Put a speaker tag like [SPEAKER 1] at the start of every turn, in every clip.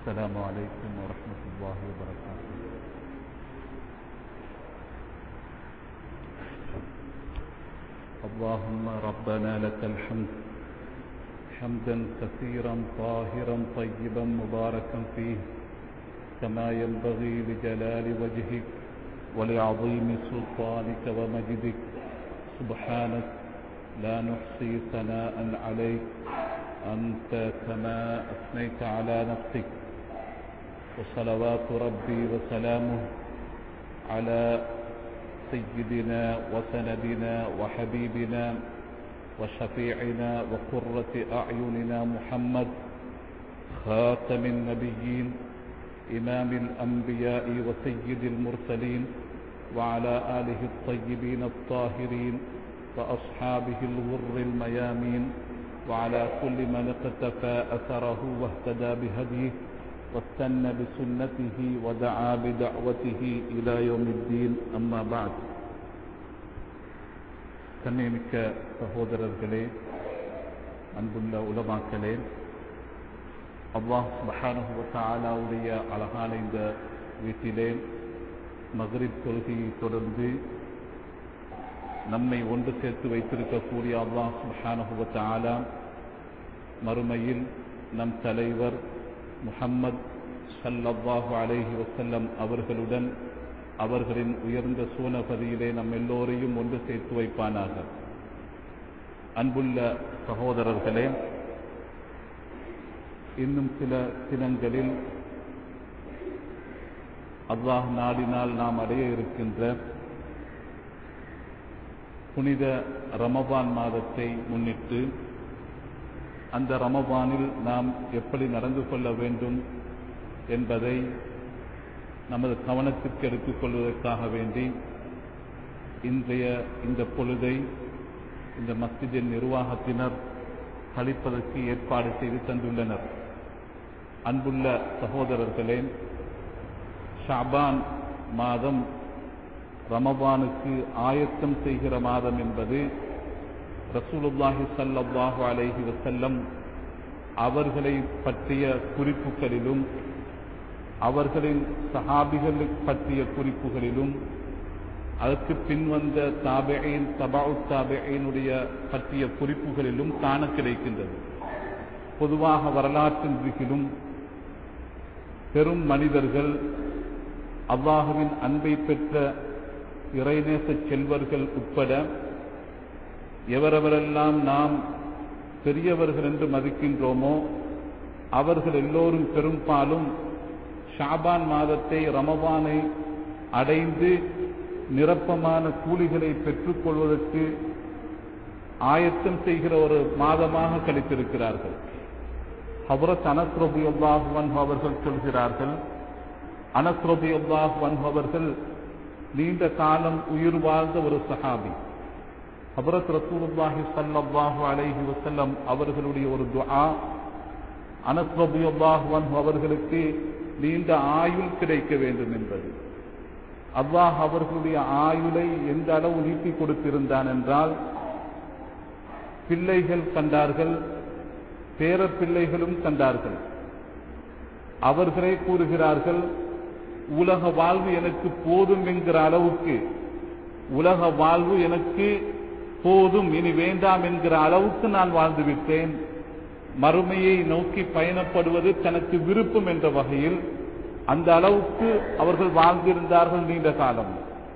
[SPEAKER 1] السلام عليكم ورحمة الله وبركاته اللهم ربنا لك الحمد حمدا كثيرا طاهرا طيبا مباركا فيه كما ينبغي لجلال وجهك ولعظيم سلطانك ومجدك سبحانك لا نحصي ثناء عليك أنت كما أثنيت على نفسك وصلوات ربي وسلامه على سيدنا وسندنا وحبيبنا وشفيعنا وقرة أعيننا محمد خاتم النبيين إمام الأنبياء وسيد المرسلين وعلى آله الطيبين الطاهرين وأصحابه الغر الميامين وعلى كل من اقتفى أثره واهتدى بهديه واستنى بسنته ودعا بدعوته إلى يوم الدين أما بعد கண்ணியமிக்க சகோதரர்களே அன்புள்ள உலமாக்களே அல்லாஹ் மஹானுடைய அழகான இந்த வீட்டிலே மகரிப் தொழுகையை தொடர்ந்து நம்மை ஒன்று சேர்த்து வைத்திருக்கக்கூடிய அல்லாஹ் மஹானுவத்த ஆலா மறுமையில் நம் தலைவர் முஹம்மத் சல்லல்லாஹு அலைஹி வசல்லம் அவர்களுடன் அவர்களின் உயர்ந்த சூனபதியிலே நம் எல்லோரையும் ஒன்று சேர்த்து வைப்பானாக அன்புள்ள சகோதரர்களே இன்னும் சில தினங்களில் அல்லாஹ் நாடினால் நாம் அடைய இருக்கின்ற புனித ரமபான் மாதத்தை முன்னிட்டு அந்த ரமபானில் நாம் எப்படி நடந்து கொள்ள வேண்டும் என்பதை நமது கவனத்திற்கு எடுத்துக் கொள்வதற்காக வேண்டி இன்றைய இந்த பொழுதை இந்த மஸ்ஜிதின் நிர்வாகத்தினர் கழிப்பதற்கு ஏற்பாடு செய்து தந்துள்ளனர் அன்புள்ள சகோதரர்களே ஷாபான் மாதம் ரமபானுக்கு ஆயத்தம் செய்கிற மாதம் என்பது ரசூலுல்லாஹி சல்லாஹு அலைஹி வசல்லம் அவர்களை பற்றிய குறிப்புகளிலும் அவர்களின் சஹாபிகள் பற்றிய குறிப்புகளிலும் அதற்கு பின்வந்த தாபேயின் தபாவு தாபேயினுடைய பற்றிய குறிப்புகளிலும் காண கிடைக்கின்றது பொதுவாக வரலாற்றின் திகிலும் பெரும் மனிதர்கள் அல்லாஹுவின் அன்பை பெற்ற இறைநேச செல்வர்கள் உட்பட எவரெவரெல்லாம் நாம் பெரியவர்கள் என்று மதிக்கின்றோமோ அவர்கள் எல்லோரும் பெரும்பாலும் ஷாபான் மாதத்தை ரமபானை அடைந்து நிரப்பமான கூலிகளை பெற்றுக்கொள்வதற்கு ஆயத்தம் செய்கிற ஒரு மாதமாக கழித்திருக்கிறார்கள் ஹபரத் அனஸ்ரபி அல்லாஹுவன் அவர்கள் சொல்கிறார்கள் அனஸ்ரபி அல்லாஹுவன் அவர்கள் நீண்ட காலம் உயிர் வாழ்ந்த ஒரு சஹாபி ஹபரத் ரசூலுல்லாஹி சல்லாஹு அலைஹி வசல்லம் அவர்களுடைய ஒரு துஆ அனஸ்ரபி அல்லாஹுவன் அவர்களுக்கு நீண்ட ஆயுள் கிடைக்க வேண்டும் என்பது அல்லாஹ் அவர்களுடைய ஆயுளை எந்த அளவு நீட்டி கொடுத்திருந்தான் என்றால் பிள்ளைகள் கண்டார்கள் பேர பிள்ளைகளும் கண்டார்கள் அவர்களே கூறுகிறார்கள் உலக வாழ்வு எனக்கு போதும் என்கிற அளவுக்கு உலக வாழ்வு எனக்கு போதும் இனி வேண்டாம் என்கிற அளவுக்கு நான் வாழ்ந்து விட்டேன் மறுமையை நோக்கி பயணப்படுவது தனக்கு விருப்பம் என்ற வகையில் அந்த அளவுக்கு அவர்கள் வாழ்ந்திருந்தார்கள் நீண்ட காலம்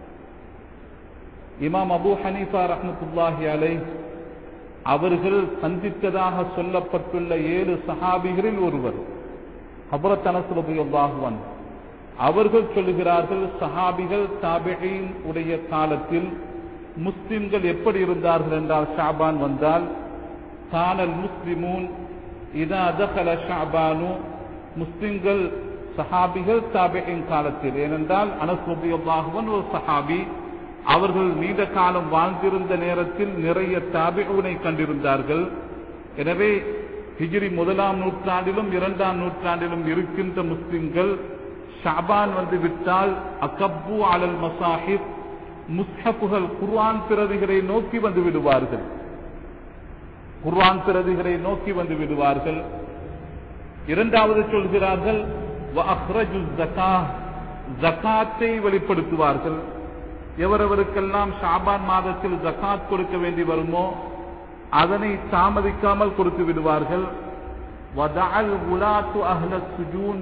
[SPEAKER 1] இமாம் அபு ஹனீஃபா ரஹமத்துல்லாஹி அலை அவர்கள் சந்தித்ததாக சொல்லப்பட்டுள்ள ஏழு சஹாபிகளில் ஒருவர் ஹபரத் அனசுரபுல்லாஹுவன் அவர்கள் சொல்லுகிறார்கள் சஹாபிகள் தாபிகையின் உடைய காலத்தில் முஸ்லிம்கள் எப்படி இருந்தார்கள் என்றால் ஷாபான் வந்தால் கானல் முஸ்லிமூன் இதா அதகல ஷாபானு முஸ்லிம்கள் சஹாபிகள் தாபிகின் காலத்தில் ஏனென்றால் அனசுபியல்லாகுவன் ஒரு சஹாபி அவர்கள் நீண்ட காலம் வாழ்ந்திருந்த நேரத்தில் நிறைய தாபிகூனை கண்டிருந்தார்கள் எனவே ஹிஜிரி முதலாம் நூற்றாண்டிலும் இரண்டாம் நூற்றாண்டிலும் இருக்கின்ற முஸ்லிம்கள் ஷாபான் வந்து விட்டால் அகப்பு அலல் மசாஹிப் முஸ்ஹப்புகள் குர்ஆன் பிரதிகளை நோக்கி வந்து விடுவார்கள் குர்ஆன் பிரதிகளை நோக்கி வந்து விடுவார்கள் இரண்டாவது சொல்கிறார்கள் வஅஹ்ரஜு ஸகாத் ஜகாத்தை வெளிப்படுத்துவார்கள் எவரவருக்கெல்லாம் ஷாபான் மாதத்தில் ஜகாத் கொடுக்க வேண்டி வருமோ அதனை தாமதிக்காமல் கொடுத்து விடுவார்கள் வதஅல் உலாத்து அஹ்ல சுஜூன்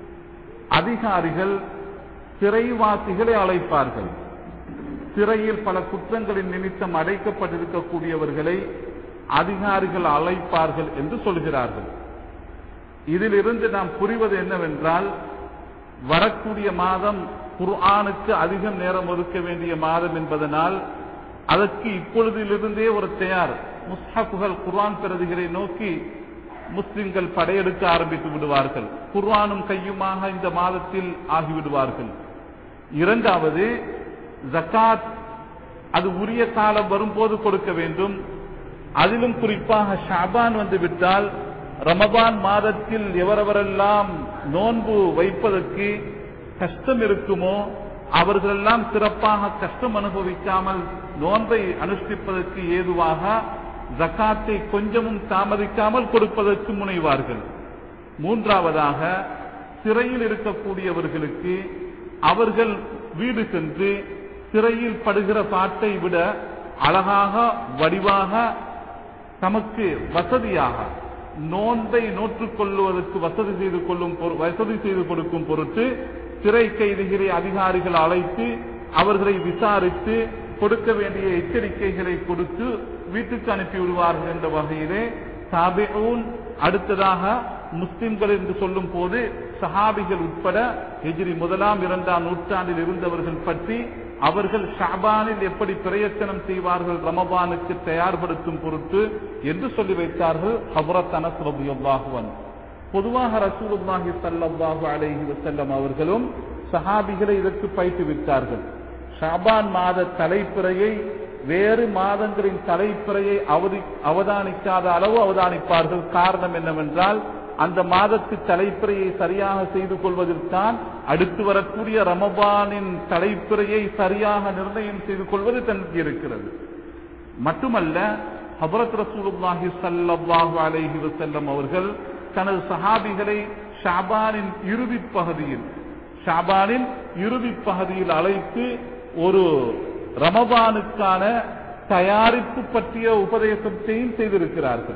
[SPEAKER 1] அதிகாரிகள் சிறைவாசிகளை அழைப்பார்கள் சிறையில் பல குற்றங்களின் நிமித்தம் அடைக்கப்பட்டிருக்கக்கூடியவர்களை அதிகாரிகள் அழைப்பார்கள் என்று சொல்கிறார்கள் இதிலிருந்து நாம் புரிவது என்னவென்றால் வரக்கூடிய மாதம் குர்ஆனுக்கு அதிகம் நேரம் ஒதுக்க வேண்டிய மாதம் என்பதனால் அதற்கு இப்பொழுதிலிருந்தே ஒரு தயார் முஸ்ஹப்புகள் குர்ஆன் பிரதிகளை நோக்கி முஸ்லிம்கள் படையெடுக்க ஆரம்பித்து விடுவார்கள் குர்ஆனும் கையுமாக இந்த மாதத்தில் ஆகிவிடுவார்கள் இரண்டாவது ஜக்காத் அது உரிய காலம் வரும்போது கொடுக்க வேண்டும் அதிலும் குறிப்பாக ஷாபான் வந்து விட்டால் ரமபான் மாதத்தில் எவரவரெல்லாம் நோன்பு வைப்பதற்கு கஷ்டம் இருக்குமோ அவர்களெல்லாம் சிறப்பாக கஷ்டம் அனுபவிக்காமல் நோன்பை அனுஷ்டிப்பதற்கு ஏதுவாக ஜக்காத்தை கொஞ்சமும் தாமதிக்காமல் கொடுப்பதற்கு முனைவார்கள் மூன்றாவதாக சிறையில் இருக்கக்கூடியவர்களுக்கு அவர்கள் வீடு சென்று சிறையில் படுகிற பாட்டை விட அழகாக வடிவாக தமக்கு வசதியாக நோன்பை நோற்றுக் கொள்வதற்கு வசதி செய்து கொள்ளும் பொரு- வசதி செய்து கொடுக்கும் பொருட்டு சிறை கைதிகளை அதிகாரிகள் அழைத்து அவர்களை விசாரித்து கொடுக்க வேண்டிய எச்சரிக்கைகளை கொடுத்து வீட்டுக்கு அனுப்பி விடுவார்கள் என்ற வகையிலே தாபிஊன் அடுத்ததாக முஸ்லிம்கள் என்று சொல்லும் போது சஹாபிகள் உட்பட ஹிஜ்ரி முதலாம் இரண்டாம் நூற்றாண்டில் இருந்தவர்கள் பற்றி அவர்கள் ஷாபானில் எப்படி பிரயத்தனம் செய்வார்கள் ரமபானுக்கு தயார்படுத்தும் பொருட்டு என்று சொல்லி வைத்தார்கள் ஹபரத் அனஸ் ரலியல்லாஹு அன்ஹு பொதுவாக ரசூலுல்லாஹி ஸல்லல்லாஹு அலைஹி வஸல்லம் அவர்களும் சஹாபிகளை இதற்கு பயிற்றுவித்தார்கள் ஷாபான் மாத தலைப்பிறையை வேறு மாதங்களின் தலைப்பிறையை அவதி அவதானிக்காத அளவு அவதானிப்பார்கள் காரணம் என்னவென்றால் அந்த மாதத்து தலைப்பிறையை சரியாக செய்து கொள்வதில் தான் அடுத்து வரக்கூடிய ரமபானின் தலைப்பிறையை சரியாக நிர்ணயம் செய்து கொள்வது தனக்கு இருக்கிறது மட்டுமல்ல ஹபரத் ரசூலுல்லாஹி ஸல்லல்லாஹு அலைஹி வஸல்லம் அவர்கள் தனது சஹாபிகளை ஷாபானின் இறுதி பகுதியில் ஷாபானின் இறுதி பகுதியில் அழைத்து ஒரு ரமபானுக்கான தயாரிப்பு பற்றிய உபதேசத்தையும் செய்திருக்கிறார்கள்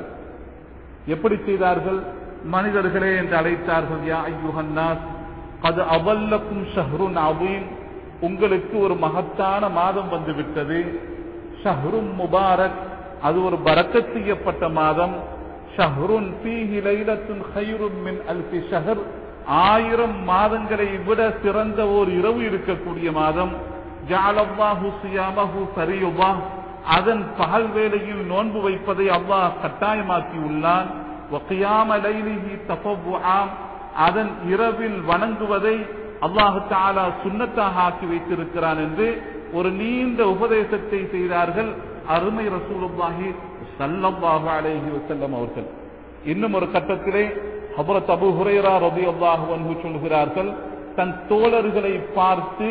[SPEAKER 1] எப்படி செய்தார்கள் மனிதர்களே என்று அழைத்தார்கள் யா ஐயுஹன்னாஸ் அது அவல்லக்கும் ஷஹ்ருன் அவீம் உங்களுக்கு ஒரு மகத்தான மாதம் வந்துவிட்டது ஷஹ்ரும் முபாரக் அது ஒரு பரக்கத் செய்யப்பட்ட மாதம் ஷஹ்ருன் ஃபீஹி லைலத்துன் ஹைரும் மின் அல்ஃபி ஷஹர் ஆயிரம் மாதங்களை விட சிறந்த ஒரு இரவு இருக்கக்கூடிய மாதம் ஜாலல்லாஹு சியாமஹு சரியுபா அதன் பகல் வேளையில் நோன்பு வைப்பதை அல்லாஹ் கட்டாயமாக்கி உள்ளான் وقيام ليله تطوعا அதன் இரவில் வணங்குவதை அல்லாஹு தாலா சுன்னத்தாக ஆக்கி வைத்திருக்கிறான் என்று ஒரு நீண்ட உபதேசத்தை செய்தார்கள் அருமை ரசூலுல்லாஹி ஸல்லல்லாஹு அலைஹி வஸல்லம் அவர்கள் இன்னும் ஒரு கட்டத்திலே ஹபரத் அபு ஹுரைரா ரலியல்லாஹு அன்ஹு சொல்கிறார்கள் தன் தோழர்களை பார்த்து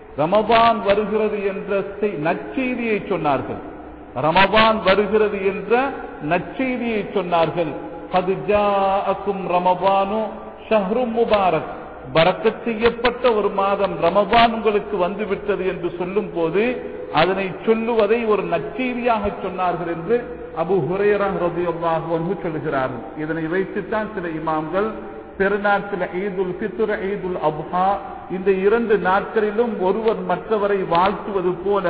[SPEAKER 1] ரமபான் வருகிறது என்ற செய்- நற்செய்தியை சொன்னார்கள் ரமபான் வருகிறது என்ற நற்செய்தியை சொன்னார்கள் قد جاءكم رمضان شهر مبارك பரக்கத் செய்யப்பட்ட ஒரு மாதம் ரமபான் உங்களுக்கு வந்துவிட்டது என்று சொல்லும் போது அதனை சொல்லுவதை ஒரு நற்செய்தியாக சொன்னார்கள் என்று அபு ஹுரேரா ரலியல்லாஹு அன்ஹு சொல்கிறார்கள் இதனை வைத்துத்தான் சில இமாம்கள் பெருநாட்கள் ஈதுல் ஃபித்ர் ஈதுல் அப்ஹா இந்த இரண்டு நாட்களிலும் ஒருவர் மற்றவரை வாழ்த்துவது போல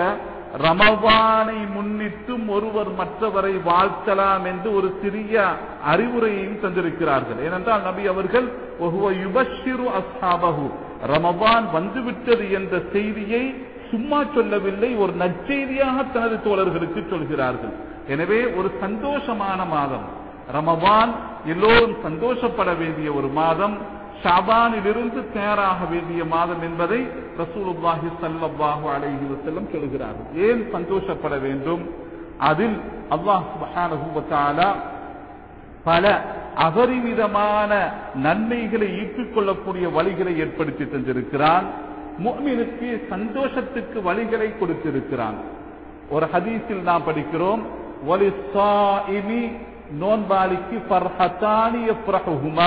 [SPEAKER 1] ரமபானை முன்னிட்டும் ஒருவர் மற்றவரை வாழ்த்தலாம் என்று ஒரு சிறிய அறிவுரையையும் தந்திருக்கிறார்கள் ஏனென்றால் நபி அவர்கள் ஒஹுவ யுபஷிரு அஸ்ஹாபஹு ரமபான் வந்துவிட்டது என்ற செய்தியை சும்மா சொல்லவில்லை ஒரு நற்செய்தியாக தனது தோழர்களுக்கு சொல்கிறார்கள் எனவே ஒரு சந்தோஷமான மாதம் ரமபான் எல்லோரும் சந்தோஷப்பட வேண்டிய ஒரு மாதம் ஷாபானிலிருந்து தயாராக வேண்டிய மாதம் என்பதை ரசூலுல்லாஹி ஸல்லல்லாஹு அலைஹி வஸல்லம் சொல்கிறார்கள் ஏன் சந்தோஷப்பட வேண்டும் அதில் அல்லாஹ் சுப்ஹானஹு வ தஆலா பல அபரிமிதமான நன்மைகளை ஈட்டிக் கொள்ளக்கூடிய வழிகளை ஏற்படுத்தி தந்திருக்கிறான் முஃமினுக்கு சந்தோஷத்துக்கு வழிகளை கொடுத்திருக்கிறான் ஒரு ஹதீஸில் நாம் படிக்கிறோம் வலிஸ்ஸாயிமி நோன்பாளிக்கு ஃபர்ஹத்தானி யஃப்ரஹுஹுமா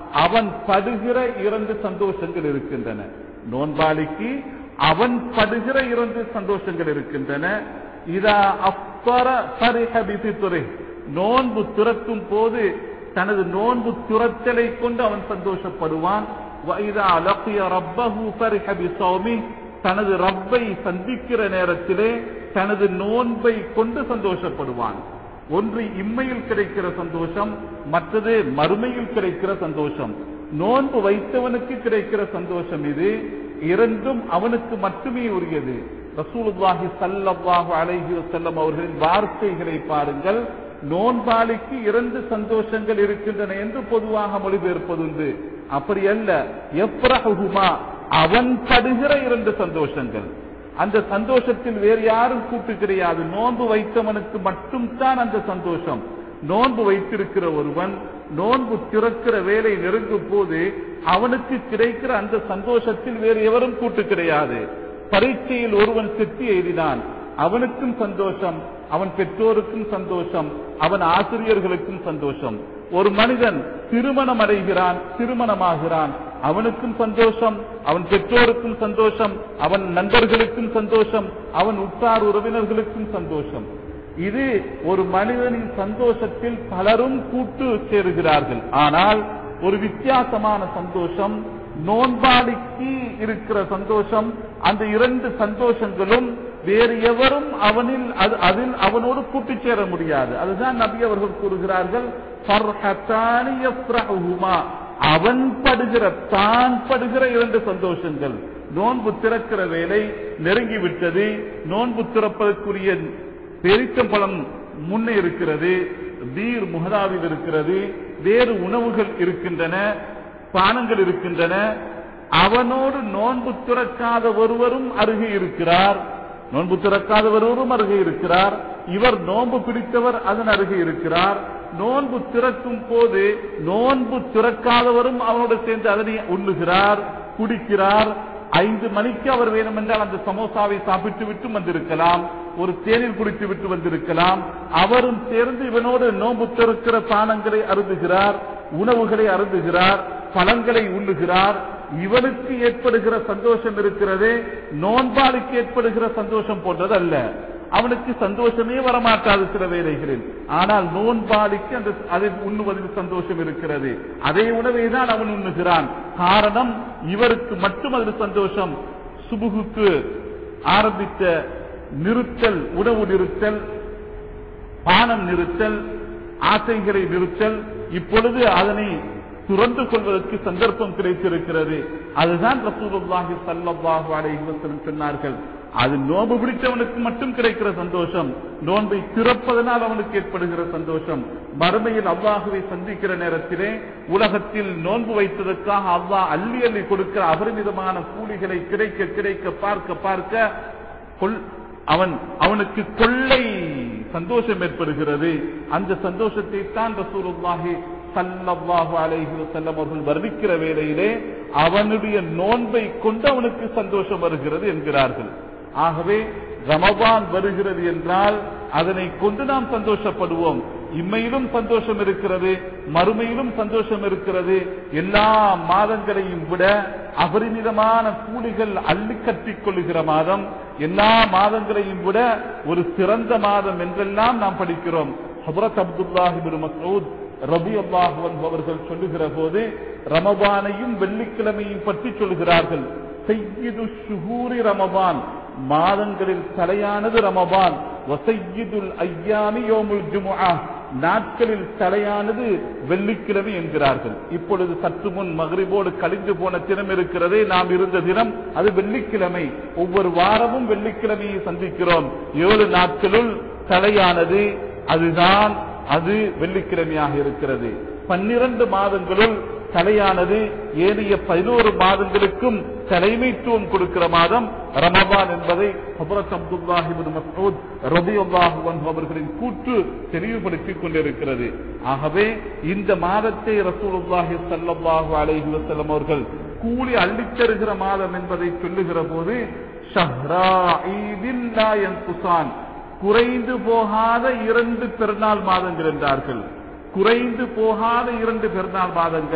[SPEAKER 1] அவன் படுகிற இரண்டு சந்தோஷங்கள் இருக்கின்றன நோன்பாளிக்கு அவன் படுகிற இரண்டு சந்தோஷங்கள் இருக்கின்றன இதா அப்பற பரிஹபித்துறை நோன்பு துரத்தும் போது தனது நோன்பு துரத்தலை கொண்டு அவன் சந்தோஷப்படுவான் வைதா லக்கிய ரப்பஹு பரிஹபி சௌமி தனது ரப்பை சந்திக்கிற நேரத்திலே தனது நோன்பை கொண்டு சந்தோஷப்படுவான் ஒன்று இம்மையில் கிடைக்கிற சந்தோஷம் மற்றது மறுமையில் கிடைக்கிற சந்தோஷம் நோன்பு வைத்தவனுக்கு கிடைக்கிற சந்தோஷம் இது இரண்டும் அவனுக்கு மட்டுமே உரியது ரசூலுல்லாஹி ஸல்லல்லாஹு அலைஹி வஸல்லம் அவர்களின் வார்த்தைகளை பாருங்கள் நோன்பாளிக்கு இரண்டு சந்தோஷங்கள் இருக்கின்றன என்று பொதுவாக மொழிபெயர்ப்பதுண்டு அப்படி அல்ல எப்ரஹுமா அவன் படுகிற இரண்டு சந்தோஷங்கள் அந்த சந்தோஷத்தில் வேறு யாரும் கூட்டு கிடையாது நோன்பு வைத்தவனுக்கு மட்டும்தான் அந்த சந்தோஷம் நோன்பு வைத்திருக்கிற ஒருவன் நோன்பு திறக்கிற வேலை நெருங்கும் போது அவனுக்கு கிடைக்கிற அந்த சந்தோஷத்தில் வேறு எவரும் கூட்டு கிடையாது பரீட்சையில் ஒருவன் செத்தி எழுதினான் அவனுக்கும் சந்தோஷம் அவன் பெற்றோருக்கும் சந்தோஷம் அவன் ஆசிரியர்களுக்கும் சந்தோஷம் ஒரு மனிதன் திருமணம் அடைகிறான் திருமணமாகிறான் அவனுக்கும் சந்தோஷம் அவன் பெற்றோருக்கும் சந்தோஷம் அவன் நண்பர்களுக்கும் சந்தோஷம் அவன் உற்றார் உறவினர்களுக்கும் சந்தோஷம் இது ஒரு மனிதனின் சந்தோஷத்தில் பலரும் கூட்டு சேருகிறார்கள் ஆனால் ஒரு வித்தியாசமான சந்தோஷம் நோன்பாளிக்கு இருக்கிற சந்தோஷம் அந்த இரண்டு சந்தோஷங்களும் வேறு எவரும் அவனில் அது அதில் அவனோடு கூட்டி சேர முடியாது அதுதான் நபி அவர்கள் கூறுகிறார்கள் "ஃபர்ஹத்தானி யஃப்ரஹுமா." அவன் படுகிற தான் படுகிற இரண்டு சந்தோஷங்கள் நோன்பு திறக்கிற வேலை நெருங்கிவிட்டது நோன்பு திறப்பதற்குரிய பெருக்கம்பழம் முன்னே இருக்கிறது தீர் முகதாவில் இருக்கிறது வேறு உணவுகள் இருக்கின்றன பானங்கள் இருக்கின்றன அவனோடு நோன்பு துறக்காத ஒருவரும் அருகே இருக்கிறார் நோன்பு துறக்காத ஒருவரும் அருகே இருக்கிறார் இவர் நோன்பு பிடித்தவர் அதன் அருகே இருக்கிறார் நோன்பு திறக்கும் போது நோன்பு திறக்காதவரும் அவனோடு சேர்ந்து அதனை உண்ணுகிறார் குடிக்கிறார் ஐந்து மணிக்கு அவர் வேண்டுமென்றால் அந்த சமோசாவை சாப்பிட்டு விட்டு வந்திருக்கலாம் ஒரு தேநீர் குடித்து விட்டு வந்திருக்கலாம் அவரும் சேர்ந்து இவனோடு நோன்பு திறக்கிற பானங்களை அருந்துகிறார் உணவுகளை அருந்துகிறார் பழங்களை உண்ணுகிறார் இவனுக்கு ஏற்படுகிற சந்தோஷம் இருக்கிறதே நோன்பாளுக்கு ஏற்படுகிற சந்தோஷம் போன்றது அல்ல அவனுக்கு சந்தோஷமே வரமாட்டாது சில வேலைகளில் ஆனால் நோன்பாளிக்கு அந்த அதை உண்ணுவதில் சந்தோஷம் இருக்கிறது அதே உணவை தான் அவன் உண்ணுகிறான் காரணம் இவருக்கு மட்டும் அதில் சந்தோஷம் சுபுகுக்கு ஆரம்பித்த நிறுத்தல் உணவு நிறுத்தல் பானம் நிறுத்தல் ஆசைகளை நிறுத்தல் இப்பொழுது அதனை துறந்து கொள்வதற்கு சந்தர்ப்பம் கிடைத்திருக்கிறது அதுதான் ரசூலுல்லாஹி ஸல்லல்லாஹு அலைஹி வஸல்லம் சொன்னார்கள் அது நோன்பு பிடித்தவனுக்கு மட்டும் கிடைக்கிற சந்தோஷம் நோன்பை திறப்பதனால் அவனுக்கு ஏற்படுகிற சந்தோஷம் மறுமையில் அல்லாஹுவை சந்திக்கிற நேரத்திலே உலகத்தில் நோன்பு வைத்ததற்காக அல்லாஹ் அள்ளி அள்ளி கொடுக்கிற அபரிமிதமான கூலிகளை கிடைக்க கிடைக்க பார்க்க பார்க்க கொள்- அவன் அவனுக்கு கொள்ளை சந்தோஷம் ஏற்படுகிறது அந்த சந்தோஷத்தை தான் ரசூலுல்லாஹி ஸல்லல்லாஹு அலைஹி வஸல்லம் அவர்கள் வர்ணிக்கிற வேளையிலே அவனுடைய நோன்பை கொண்டு அவனுக்கு சந்தோஷம் வருகிறது என்கிறார்கள் ஆகவே ரமபான் வருகிறது என்றால் அதனை கொண்டு நாம் சந்தோஷப்படுவோம் இம்மையிலும் சந்தோஷம் இருக்கிறது மறுமையிலும் சந்தோஷம் இருக்கிறது எல்லா மாதங்களையும் விட அபரிமிதமான கூலிகள் அள்ளி கட்டிக் கொள்ளுகிற மாதம் எல்லா மாதங்களையும் விட ஒரு சிறந்த மாதம் என்றெல்லாம் நாம் படிக்கிறோம் ஹபரத் அப்துல்லாஹிபின் மசூத் ரபி அல்லாஹுவன் அவர்கள் சொல்லுகிற போது ரமபானையும் வெள்ளிக்கிழமையும் பற்றி சொல்கிறார்கள் செய்யுது ஷுஹூரி ரமபான் மாதங்களில் தலையானது ரமபான் வசையுதுல் ஐயாமி யோமுல் ஜுமுஆ நாட்களில் தலையானது வெள்ளிக்கிழமை என்கிறார்கள் இப்பொழுது சற்று முன் மகரிபோடு கழிந்து போன தினம் இருக்கிறதே நாம் இருந்த தினம் அது வெள்ளிக்கிழமை ஒவ்வொரு வாரமும் வெள்ளிக்கிழமையை சந்திக்கிறோம் ஏழு நாட்களுள் தலையானது அதுதான் அது வெள்ளிக்கிழமையாக இருக்கிறது பன்னிரண்டு மாதங்களுள் தலையானது ஏனைய பதினோரு மாதங்களுக்கும் தலைமைத்துவம் கொடுக்கிற மாதம் ரமபான் என்பதை ஹபரத் அப்துல்லாஹிபின் மசூத் ரபியுல்லாஹு அன்ஹு அவர்களின் கூற்று தெளிவுபடுத்திக் கொண்டிருக்கிறது ஆகவே இந்த மாதத்தை ரசூலுல்லாஹி ஸல்லல்லாஹு அலைஹி வஸல்லம் அவர்கள் கூலி அள்ளித் தருகிற மாதம் என்பதை சொல்லுகிற போது ஷஹ்ரா ஈதின் லா யன்குசான் குறைந்து போகாத இரண்டு பெருநாள் மாதங்கள் என்றார்கள் குறைந்து போகாத இரண்டு பெருநாள் மாதங்கள்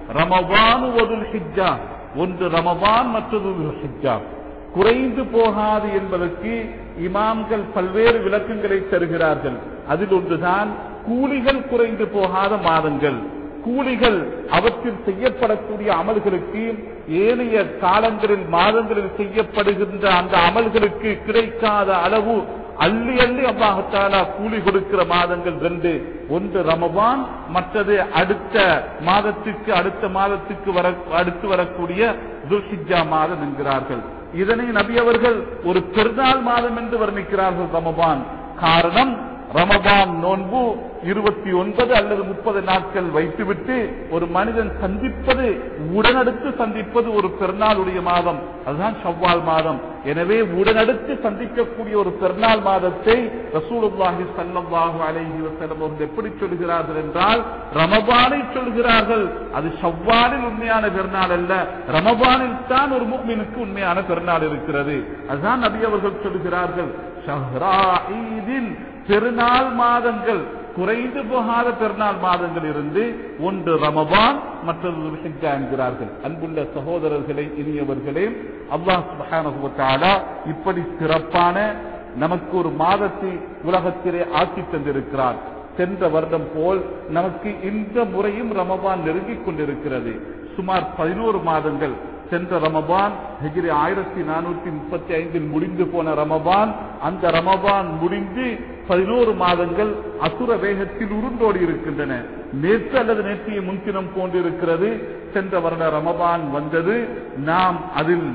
[SPEAKER 1] ரமபானு ஒதுல் ஹிஜ்ஜா ஒன்று ரமபான் மற்றது துல் ஹிஜ்ஜா குறைந்து போகாது என்பதற்கு இமாம்கள் பல்வேறு விளக்கங்களை தருகிறார்கள் அதில் ஒன்றுதான் கூலிகள் குறைந்து போகாத மாதங்கள் கூலிகள் அவற்றில் செய்யப்படக்கூடிய அமல்களுக்கு ஏனைய காலங்களில் மாதங்களில் செய்யப்படுகின்ற அந்த அமல்களுக்கு கிடைக்காத அளவு அள்ளி அள்ளி அல்லாஹத்தாலா கூலி கொடுக்கிற மாதங்கள் ரெண்டு ஒன்று ரமபான் மற்றது அடுத்த மாதத்துக்கு அடுத்த மாதத்துக்கு வர அடுத்து வரக்கூடிய துல்ஹிஜா மாதம் என்கிறார்கள் இதனை நபி அவர்கள் ஒரு பெருநாள் மாதம் என்று வர்ணிக்கிறார்கள் ரமபான் காரணம் ரமபான் நோன்பு இருபத்தி ஒன்பது அல்லது முப்பது நாட்கள் வைத்துவிட்டு ஒரு மனிதன் சந்திப்பது உடனடுத்து சந்திப்பது ஒரு பெருநாளுடைய மாதம் அதுதான் ஷவ்வால் மாதம் எனவே உடனடுத்து சந்திக்கக்கூடிய ஒரு பெருநாள் மாதத்தை ரசூலுல்லாஹி ஸல்லல்லாஹு அலைஹி வஸல்லம் அவர்கள் எப்படி சொல்கிறார்கள் என்றால் ரமபானை சொல்கிறார்கள் அது ஷவ்வாலில் உண்மையான பெருநாள் அல்ல ரமபானில் தான் ஒரு முக்மினுக்கு உண்மையான பெருநாள் இருக்கிறது அதுதான் நபி அவர்கள் சொல்கிறார்கள் ஷஹ்ரா ஈதின் பெருநாள் மாதங்கள் குறைந்து போகாத பெருநாள் மாதங்கள் இருந்து ஒன்று ரமபான் மற்றது துல்ஹிஜ்ஜா என்கிறார்கள் அன்புள்ள சகோதரர்களே இனியவர்களே அல்லாஹ் சுப்ஹானஹு வ தஆலா இப்படி சிறப்பான நமக்கு ஒரு மாதத்தை உலகத்திலே ஆக்கி தந்திருக்கிறார் சென்ற வருடம் போல் நமக்கு இந்த முறையும் ரமபான் நெருங்கிக் கொண்டிருக்கிறது சுமார் பதினோரு மாதங்கள் சென்ற ரமபான் ஹிஜ்ரி ஆயிரத்தி நானூத்தி முப்பத்தி ஐந்தில் முடிந்து போன ரமபான் அந்த ரமபான் முடிந்து பதினோரு மாதங்கள் அசுர வேகத்தில் உருண்டோடி இருக்கின்றன நேற்று அல்லது நேற்றைய முன்தினம் போன்றிருக்கிறது சென்ற வருட ரமபான் வந்தது நாம் அதில்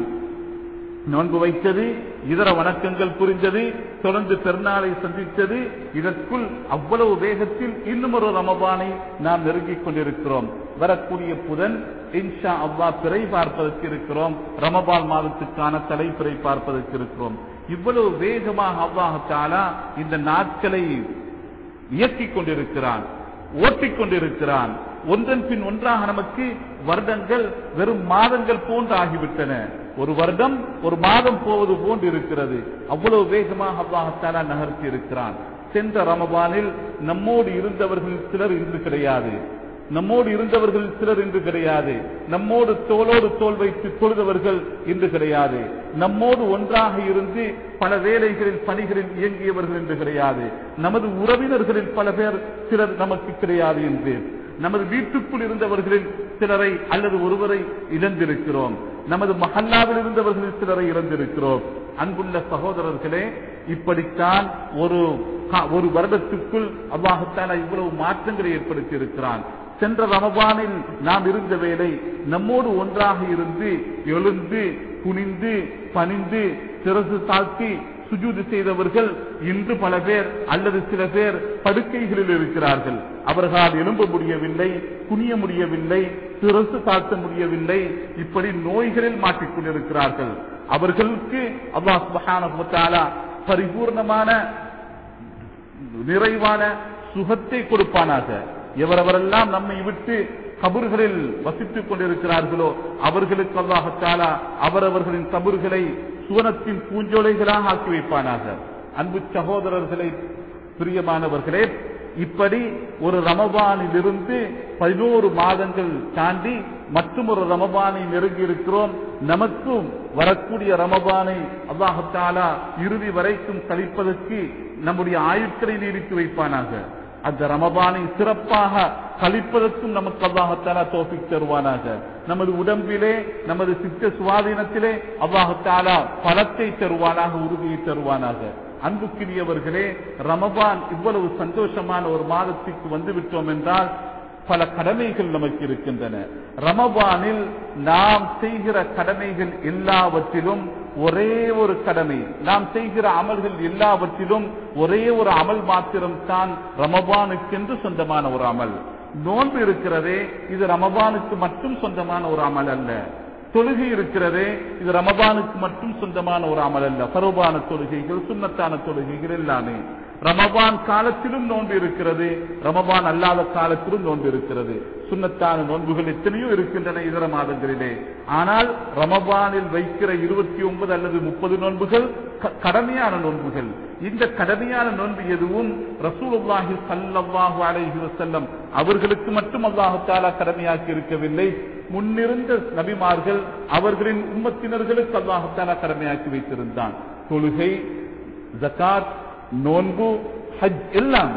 [SPEAKER 1] நோன்பு வைத்தது இதர வணக்கங்கள் புரிந்தது தொடர்ந்து பெருநாளை சந்தித்தது இதற்குள் அவ்வளவு வேகத்தில் இன்னும் ஒரு ரமபானை நாம் நெருங்கிக் கொண்டிருக்கிறோம் வரக்கூடிய புதன் இன்ஷா அவ்வா பிறை பார்ப்பதற்கு இருக்கிறோம் ரமபான் மாதத்துக்கான தலைப்பிறை பார்ப்பதற்கு இருக்கிறோம் இவ்வளவு வேகமாக அல்லாஹாலா இந்த நாட்களை இயக்கிக் கொண்டிருக்கிறான் ஓட்டிக் கொண்டிருக்கிறான் ஒன்றன் பின் ஒன்றாக நமக்கு வருடங்கள் வெறும் மாதங்கள் போன்று ஆகிவிட்டன ஒரு வருடம் ஒரு மாதம் போவது போன்று இருக்கிறது அவ்வளவு வேகமாக அல்லாஹாலா நகர்த்தி இருக்கிறான் சென்ற ரமபானில் நம்மோடு இருந்தவர்கள் சிலர் இன்று கிடையாது நம்மோடு இருந்தவர்கள் சிலர் இன்று கிடையாது நம்மோடு தோளோடு தோல் வைத்து தொழுதவர்கள் இன்று கிடையாது நம்மோடு ஒன்றாக இருந்து பல வேலைகளில் பணிகளில் இயங்கியவர்கள் என்று கிடையாது நமது உறவினர்களில் பல பேர் சிலர் நமக்கு கிடையாது என்று நமது வீட்டுக்குள் இருந்தவர்களில் சிலரை அல்லது ஒருவரை இழந்திருக்கிறோம் நமது மஹல்லாவில் இருந்தவர்களில் சிலரை இழந்திருக்கிறோம் அன்புள்ள சகோதரர்களே இப்படித்தான் ஒரு ஒரு வருடத்துக்குள் அல்லாஹத்தான இவ்வளவு மாற்றங்களை ஏற்படுத்தி இருக்கிறான் சென்ற ரமபானில் நாம் இருந்த வேலை நம்மோடு ஒன்றாக இருந்து எழுந்து குனிந்து பணிந்து சிறசு தாழ்த்தி சுஜூது செய்தவர்கள் இன்று பல பேர் அல்லது சில பேர் படுக்கைகளில் இருக்கிறார்கள் அவர்களால் எழும்ப முடியவில்லை குனிய முடியவில்லை சிறசு தாழ்த்த முடியவில்லை இப்படி நோய்களில் மாட்டிக்கொண்டிருக்கிறார்கள் அவர்களுக்கு அல்லாஹ் சுபஹான பரிபூர்ணமான நிறைவான சுகத்தை கொடுப்பானாக எவரவரெல்லாம் நம்மை விட்டு கபர்களில் வசித்துக் கொண்டிருக்கிறார்களோ அவர்களுக்கு அல்லாஹாலா அவரவர்களின் கபர்களை சுவனத்தின் பூஞ்சோலைகளாக ஆக்கி வைப்பானாக அன்பு சகோதரர்களை பிரியமானவர்களே இப்படி ஒரு ரமபானில் இருந்து பதினோரு மாதங்கள் தாண்டி மற்றும் ஒரு ரமபானை நெருங்கி இருக்கிறோம் நமக்கும் வரக்கூடிய ரமபானை அல்லாஹாலா இறுதி வரைக்கும் கழிப்பதற்கு நம்முடைய ஆயுட்களை நீடித்து வைப்பானாக அந்த ரமபானை சிறப்பாக கழிப்பதற்கும் நமக்கு அல்லாஹத்தாலா தோப்பிக் தருவானாக நமது உடம்பிலே நமது சித்த சுவாதீனத்திலே அல்லாஹத்தாலா பலத்தை தருவானாக உறுதியை தருவானாக அன்புக்குரியவர்களே ரமபான் இவ்வளவு சந்தோஷமான ஒரு மாதத்திற்கு வந்து விட்டோம் என்றால் பல கடமைகள் நமக்கு இருக்கின்றன ரமபானில் நாம் செய்கிற கடமைகள் எல்லாவற்றிலும் ஒரே ஒரு கடமை நாம் செய்கிற அமல்கள் எல்லாவற்றிலும் ஒரே ஒரு அமல் மாத்திரம் தான் ரமபானுக்கென்று சொந்தமான ஒரு அமல் நோன்பு இருக்கிறதே இது ரமபானுக்கு மட்டும் சொந்தமான ஒரு அமல் அல்ல தொழுகை இருக்கிறதே இது ரமபானுக்கு மட்டும் சொந்தமான ஒரு அமல் அல்ல பருவான தொழுகைகள் சுண்ணத்தான தொழுகைகள் எல்லாமே ரமபான் காலத்திலும் நோன்பு இருக்கிறது ரமபான் அல்லாத காலத்திலும் நோன்பு இருக்கிறது சுண்ணத்தான நோன்புகள் எத்தனையோ இருக்கின்றன இதர மாதங்களிலே ஆனால் ரமபானில் வைக்கிற இருபத்தி ஒன்பது அல்லது முப்பது நோன்புகள் கடமையான நோன்புகள் இந்த கடமையான நோன்பு எதுவும் ரசூலுல்லாஹி ஸல்லல்லாஹு அலைஹி வஸல்லம் அவர்களுக்கு மட்டும் அல்லாஹு தஆலா கடமையாக்கி இருக்கவில்லை முன்னிருந்த நபிமார்கள் அவர்களின் உம்மத்தினர்களுக்கு அல்லாஹு தஆலா கடமையாக்கி வைத்திருந்தான் தொழுகை ஜகாத் நோன்பு ஹஜ் எல்லாம்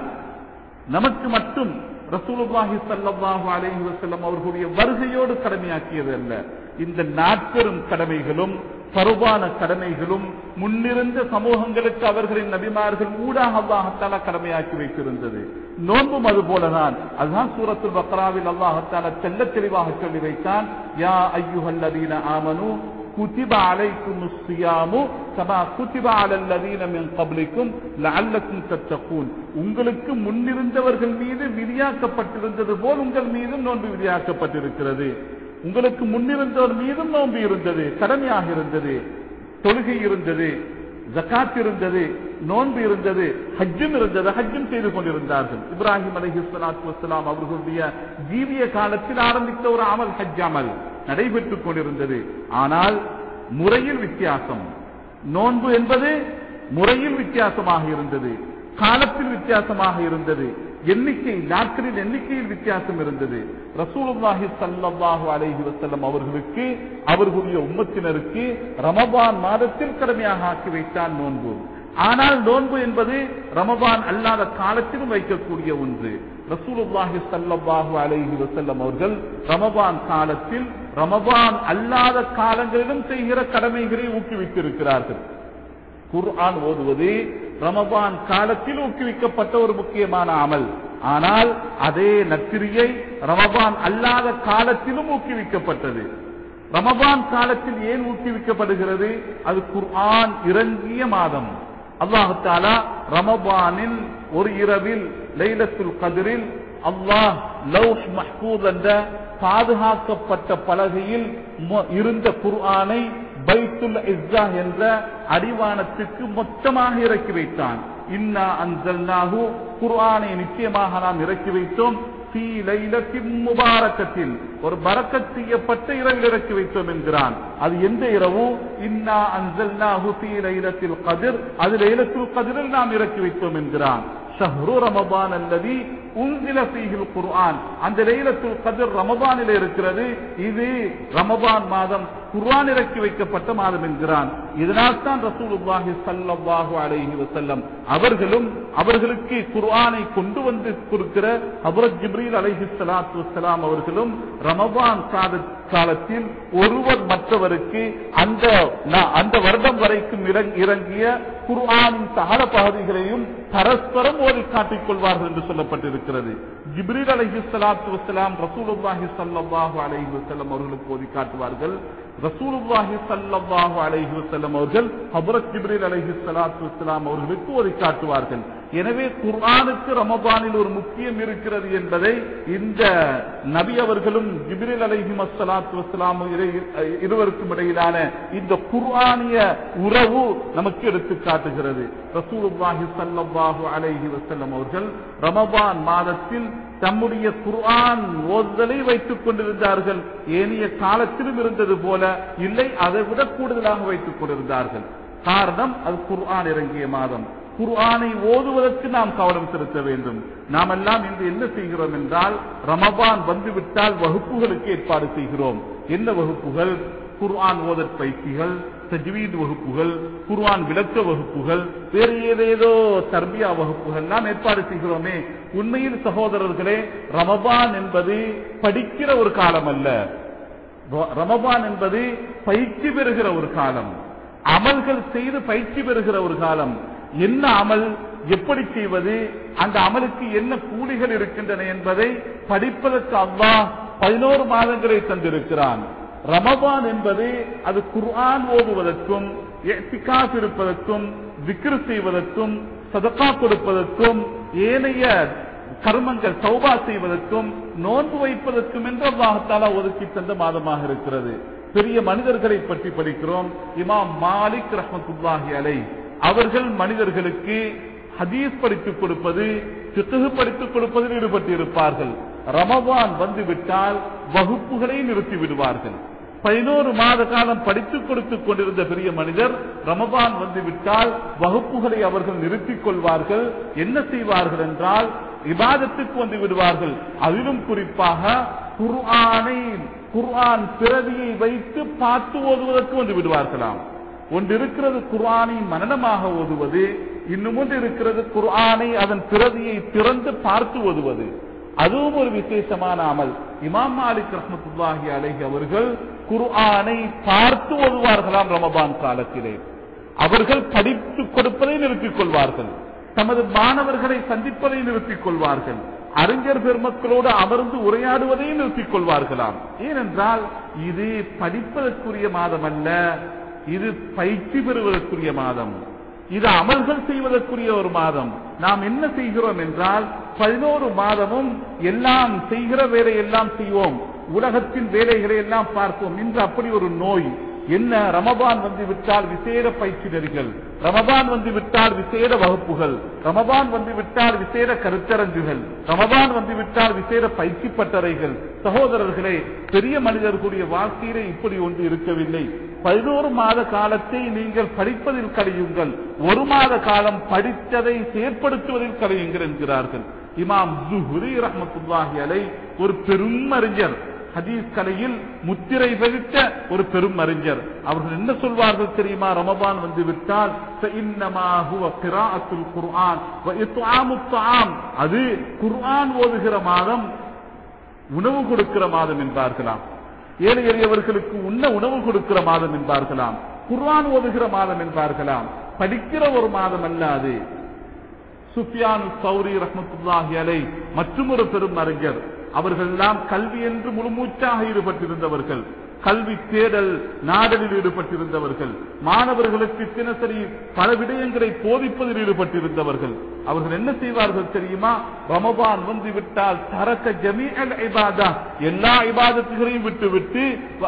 [SPEAKER 1] நமக்கு மட்டும் ரசூலுல்லாஹி ஸல்லல்லாஹு அலைஹி வஸல்லம் அவர்களுடைய வருகையோடு கடமையாக்கியது அல்ல இந்த நாட்பெரும் கடமைகளும் பருவான கடமைகளும் முன்னிருந்த சமூகங்களுக்கு அவர்களின் நபிமார்கள் ஊடாக அல்லாஹத்தாலா கடமையாக்கி வைத்திருந்தது நோன்பும் அது போலதான் அதுதான் சூரத்துல் பக்ராவில் அல்லாஹத்தாலா தெல்ல தெளிவாக சொல்லி வைத்தான் யா ஐயுஹல்லதீன ஆமனு كتب عليكم الصيام كما كتب على الذين من قبلكم لعلكم تتقون உங்களுக்கு முன்னிருந்தவர்கள் மீது விதியாக்கப்பட்டிருந்தது போல் உங்கள் மீது நோன்பு விதியாக்கப்பட்டிருக்கிறது உங்களுக்கு முன்னிருந்தவர் மீதும் நோன்பு இருந்தது கடமையாக இருந்தது தொழுகை இருந்தது ஜக்காத் இருந்தது நோன்பு இருந்தது ஹஜ்ஜும் இருந்தது ஹஜ்ஜும் செய்து கொண்டிருந்தார்கள் இப்ராஹிம் அலஹி சலாத்து வசலாம் அவர்களுடைய ஜீவிய காலத்தில் ஆரம்பித்த ஒரு அமல் ஹஜ் அமல் நடைபெற்றுக் கொண்டிருந்தது ஆனால் முறையில் வித்தியாசம் நோன்பு என்பது முறையில் வித்தியாசமாக இருந்தது காலத்தில் வித்தியாசமாக இருந்தது எண்ணிக்கை நாட்களின் எண்ணிக்கையில் வித்தியாசம் இருந்தது ரசூலுல்லாஹி ஸல்லல்லாஹு அலைஹி வஸல்லம் அவர்களுக்கு அவர்களுடைய உம்மத்தினருக்கு ரமபான் மாதத்தில் கடமையாக ஆக்கி வைத்தான் நோன்பு ஆனால் நோன்பு என்பது ரமபான் அல்லாத காலத்திலும் வைக்கக்கூடிய ஒன்று ரசூலுல்லாஹி ஸல்லல்லாஹு அலைஹி வஸல்லம் அவர்கள் ரமபான் காலத்தில் ரமபான் அல்லாத காலங்களிலும் செய்கிற கடமைகளை ஊக்குவித்திருக்கிறார்கள் குர்ஆன் ஓதுவது ரமபான் காலத்தில் ஊக்குவிக்கப்பட்ட ஒரு முக்கியமான அமல் ஆனால் அதே நத்திரியை ரமபான் அல்லாத காலத்திலும் ஊக்குவிக்கப்பட்டது ரமபான் காலத்தில் ஏன் ஊக்குவிக்கப்படுகிறது அது குர்ஆன் இறங்கிய மாதம் அல்லாஹு தாலா ரமபானில் ஒரு இரவில் லைலத்துல் கதிரில் அல்லாஹ் லவ்ஹ் மஹ்பூத் என்ற பாதுகாக்கப்பட்ட பலகையில் மொ- இருந்த குர்ஆனை பைத்துல் இஸ்ஸா என்ற அடிவானத்துக்கு மொத்தமாக இறக்கி வைத்தான் இன்னா அன்சல்னாஹு குர்ஆனை நிச்சயமாக நாம் இறக்கி வைத்தோம் ஃபீ லைலத்தின் முபாரக்கத்தில் ஒரு பரக்கத் செய்யப்பட்ட இரவில் இறக்கி வைத்தோம் என்கிறான் அது எந்த இரவு இன்னா அன்சல்னாஹு ஃபீ லைலத்தில் கதிர் அது லைலத்துல் கதிரில் நாம் இறக்கி வைத்தோம் என்கிறான் ஷஹ்ரு ரமபான் அல்லதி உன்சில ஃபீஹில் குர்ஆன் அந்த லைலத்துல் கதிர் ரமபானில் இருக்கிறது இது ரமபான் மாதம் குர்ஆன் இறக்கி வைக்கப்பட்ட மாதம் என்கிறான் இதனால் தான் ரசூலுல்லாஹி ஸல்லல்லாஹு அலைஹி வஸல்லம் அவர்களும் அவர்களுக்கு குர்ஆனை கொண்டு வந்து கொடுக்கிற ஹஜ்ரத் ஜிப்ரீல் அலைஹி ஸலாத்து வஸ்ஸலாம் அவர்களும் ரமபான் கால- காலத்தில் ஒருவர் மற்றவருக்கு அந்த நா- அந்த வருடம் வரைக்கும் இறங்- இறங்கிய குர்ஆனின் சகல பகுதிகளையும் பரஸ்பரம் ஓதி காட்டிக் கொள்வார்கள் என்று சொல்லப்பட்டிருக்கிறது ஜிப்ரீல் அலைஹி ஸலாத்து வஸ்ஸலாம் ரசூலுல்லாஹி ஸல்லல்லாஹு அலைஹி வஸல்லம் அவர்களுக்கு ஓதி காட்டுவார்கள் ரசூலுல்லாஹி ஸல்லல்லாஹு அலைஹி வஸல்லம் அவர்கள் ஹஜ்ரத் ஜிப்ரீல் அலைஹி ஸலாத்து வஸ்ஸலாம் அவர்களுக்கு ஓதி காட்டுவார்கள் எனவே குர்ஆனுக்கு ரமபானில் ஒரு முக்கியம் இருக்கிறது என்பதை இந்த நபி அவர்களும் ஜிப்ரீல் அலைஹி ஸலாத்து வஸ்ஸலாம் இரு- இருவருக்கும் இடையிலான இந்த குர்ஆனிய உறவு நமக்கு எடுத்து காட்டுகிறது ரசூலுல்லாஹி ஸல்லல்லாஹு அலைஹி வஸல்லம் அவர்கள் ரமபான் மாதத்தில் தம்முடைய குர்ஆன் ஓதுதலை வைத்துக் கொண்டிருந்தார்கள் ஏனைய காலத்திலும் இருந்தது போல இல்லை அதை விட கூடுதலாக வைத்துக் கொண்டிருந்தார்கள் காரணம் அது குர்ஆன் இறங்கிய மாதம் குர்ஆனை ஓதுவதற்கு நாம் கவனம் செலுத்த வேண்டும் நாம் எல்லாம் இன்று என்ன செய்கிறோம் என்றால் ரமபான் வந்துவிட்டால் வகுப்புகளுக்கு ஏற்பாடு செய்கிறோம் என்ன வகுப்புகள் குர்ஆன் ஓதற் பயிற்சிகள் தஜ்வீத் வகுப்புகள் குர்ஆன் விளக்க வகுப்புகள் வேறு ஏதேதோ தர்பியா வகுப்புகள் எல்லாம் ஏற்பாடு செய்கிறோமே உண்மையில் சகோதரர்களே ரமபான் என்பது படிக்கிற ஒரு காலம் அல்ல ர- ரமபான் என்பது பயிற்சி பெறுகிற ஒரு காலம் அமல்கள் செய்து பயிற்சி பெறுகிற ஒரு காலம் என்ன அமல் எப்படி செய்வது அந்த அமலுக்கு என்ன கூலிகள் இருக்கின்றன என்பதை படிப்பதற்கு அல்லாஹ் பதினோரு மாதங்களை தந்திருக்கிறான் ரமபான் என்பது அது குர்ஆன் ஓதுவதற்கும் இஹ்திகாஃப் இருப்பதற்கும் விக்ரு செய்வதற்கும் சதகா கொடுப்பதற்கும் ஏனைய கர்மங்கள் தௌபா செய்வதற்கும் நோன்பு வைப்பதற்கும் என்று அல்லாஹத்தாலா ஒதுக்கி தந்த மாதமாக இருக்கிறது பெரிய மனிதர்களை பற்றி படிக்கிறோம் இமாம் மாலிக் ரஹமத்துல்லாஹி அலை அவர்கள் மனிதர்களுக்கு ஹதீஸ் படித்துக் கொடுப்பது சித்தகு படித்துக் கொடுப்பதில் ஈடுபட்டு இருப்பார்கள் ரமபான் வந்துவிட்டால் வகுப்புகளை நிறுத்தி விடுவார்கள் பதினோரு மாத காலம் படித்துக் கொடுத்துக் கொண்டிருந்த பெரிய மனிதர் ரமபான் வந்து விட்டால் வகுப்புகளை அவர்கள் நிறுத்திக் கொள்வார்கள் என்ன செய்வார்கள் என்றால் இபாதத்துக்கு வந்து விடுவார்கள் அதிலும் குறிப்பாக குர்ஆனை குர்ஆன் பிறவியை வைத்து பார்த்து ஓதுவதற்கு வந்து விடுவார்களாம் ஒன்று இருக்கிறது குர்ஆனை மனனமாக ஓதுவது இன்னும் ஒன்று இருக்கிறது குர்ஆனை அதன் பிறவியை திறந்து பார்த்து ஓதுவது அதுவும் ஒரு விசேஷமான அமல் இமாம் மாலிக் ரஹமத்துல்லாஹி அலைஹி அவர்கள் குர்ஆனை பார்த்து ஓதுவார்களாம் ரமபான் காலத்திலே அவர்கள் படித்து கொடுப்பதை நிறுத்திக் கொள்வார்கள் தமது மாணவர்களை சந்திப்பதை நிறுத்திக் கொள்வார்கள் அறிஞர் பெருமக்களோடு அமர்ந்து உரையாடுவதை நிறுத்திக் கொள்வார்களாம் ஏனென்றால் இது படிப்பதற்குரிய மாதம் அல்ல இது பயிற்சி பெறுவதற்குரிய மாதம் இது அமல்கள் செய்வதற்குரிய ஒரு மாதம் நாம் என்ன செய்கிறோம் என்றால் பதினோரு மாதமும் எல்லாம் செய்கிற வேலையெல்லாம் செய்வோம் உலகத்தின் வேலைகளை எல்லாம் பார்ப்போம் இன்று அப்படி ஒரு நோய் என்ன ரமபான் வந்து விட்டால் விசேட பயிற்சி நெறிகள் ரமபான் வந்து விட்டால் விசேட வகுப்புகள் ரமபான் வந்து விட்டால் விசேட கருத்தரங்குகள் ரமபான் வந்து விட்டால் விசேட பயிற்சி பட்டறைகள் சகோதரர்களே பெரிய மனிதர்களுடைய வாழ்க்கையிலே இப்படி ஒன்று இருக்கவில்லை பதினோரு மாத காலத்தை நீங்கள் படிப்பதில் கழியுங்கள் ஒரு மாத காலம் படித்ததை செயற்படுத்துவதில் கழியுங்கள் என்கிறார்கள் இமாம் ஜுஹுரி ரஹமத்துல்லாஹி அலை ஒரு பெரும் அறிஞர் ஹதீஸ் கலையில் முத்திரை பதித்த ஒரு பெரும் அறிஞர் அவர்கள் என்ன சொல்வார்கள் தெரியுமா ரமபான் வந்து விட்டால் அது குர்ஆன் ஓதுகிற மாதம் உணவு கொடுக்கிற மாதம் என்பார்களாம் ஏழை எளியவர்களுக்கு உண்ண உணவு கொடுக்கிற மாதம் என்பார்களாம் குர்ஆன் ஓதுகிற மாதம் என்பார்களாம் படிக்கிற ஒரு மாதம் அல்ல அது சுஃபியான் சௌரி ரஹமத்துல்லாஹி அலை மற்றும் ஒரு பெரும் அறிஞர் அவர்கள் எல்லாம் கல்வி என்று முழுமூச்சாக ஈடுபட்டிருந்தவர்கள் கல்வி தேடல் நாடலில் ஈடுபட்டிருந்தவர்கள் மாணவர்களுக்கு தினசரி பல விடயங்களை போதிப்பதில் ஈடுபட்டிருந்தவர்கள் அவர்கள் என்ன செய்வார்கள் தெரியுமா ரமபான் வந்து விட்டால் தரக்க ஜமீ அல் இபாதா எல்லா இபாதத்துகளையும் விட்டுவிட்டு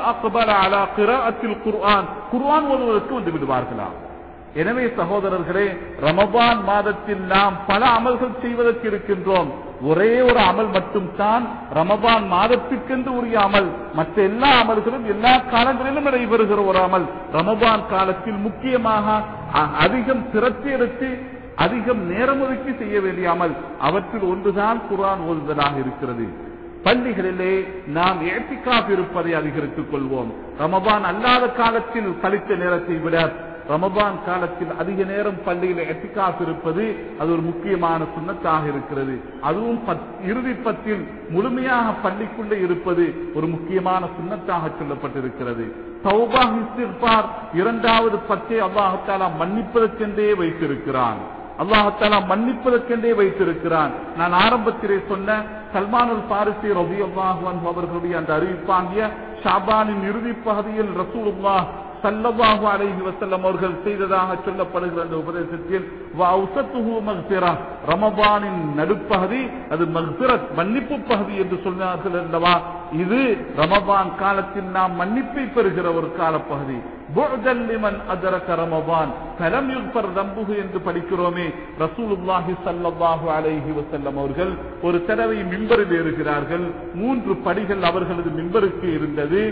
[SPEAKER 1] குர்ஆன் குர்ஆன் ஓதுவதற்கு வந்து விடுவார்களாம் எனவே சகோதரர்களே ரமபான் மாதத்தில் நாம் பல அமல்கள் செய்வதற்கு இருக்கின்றோம் ஒரே ஒரு அமல் மட்டும் தான் ரமபான் மாதத்திற்கென்று உரிய அமல் மற்ற எல்லா அமல்களும் எல்லா காலங்களிலும் நடைபெறுகிற ஒரு அமல் ரமபான் காலத்தில் முக்கியமாக அதிகம் சிரத்தி எடுத்து அதிகம் நேரம் ஒதுக்கி செய்ய வேண்டிய அமல் அவற்றில் ஒன்றுதான் குரான் ஓதுதலாக இருக்கிறது பள்ளிகளிலே நாம் ஏற்றிக்காப் இருப்பதை அதிகரித்துக் கொள்வோம் ரமபான் அல்லாத காலத்தில் கழித்த நேரத்தை விட ரமபான் காலத்தில் அதிக நேரம் பள்ளியில் எத்திகாப் இருப்பது அது ஒரு முக்கியமான சுண்ணத்தாக இருக்கிறது அதுவும் இறுதி பத்தில் முழுமையாக பள்ளிக்குள்ளே இருப்பது ஒரு முக்கியமான சுண்ணத்தாக சொல்லப்பட்டிருக்கிறது தௌபா இஸ்திஃபார் இரண்டாவது பத்தை அல்லாஹாலா மன்னிப்பதற்கென்றே வைத்திருக்கிறான் அல்லாஹாலா மன்னிப்பதற்கென்றே வைத்திருக்கிறான் நான் ஆரம்பத்திலே சொன்ன சல்மானுல் பாரிசி ரவி அல்லாஹு அவர்களுடைய அந்த அறிவிப்பாகிய ஷாபானின் இறுதி பகுதியில் ரசூலுல்லாஹ் சல்லல்லாஹு அலைஹி வஸல்லம் அவர்கள் செய்ததாக சொல்லப்படுகிற அந்த உபதேசத்தில் வஅவுசத்துஹு மக்ஃபிரா ரமபானின் நடுப்பகுதி அது மக்ஃபிரத் மன்னிப்பு பகுதி என்று சொன்னார்கள் அல்லவா இது ரமபான் காலத்தில் நாம் மன்னிப்பை பெறுகிற ஒரு காலப்பகுதி புஅதல் லிமன் அதரக ரமபான் ஃபலம் யுக்ஃபர் தம்புஹு என்று படிக்கிறோமே ரசூலுல்லாஹி ஸல்லல்லாஹு அலைஹி வஸல்லம் அவர்கள் ஒரு தடவை மிம்பரில் ஏறுகிறார்கள் மூன்று படிகள் அவர்களது மிம்பருக்கு இருந்தது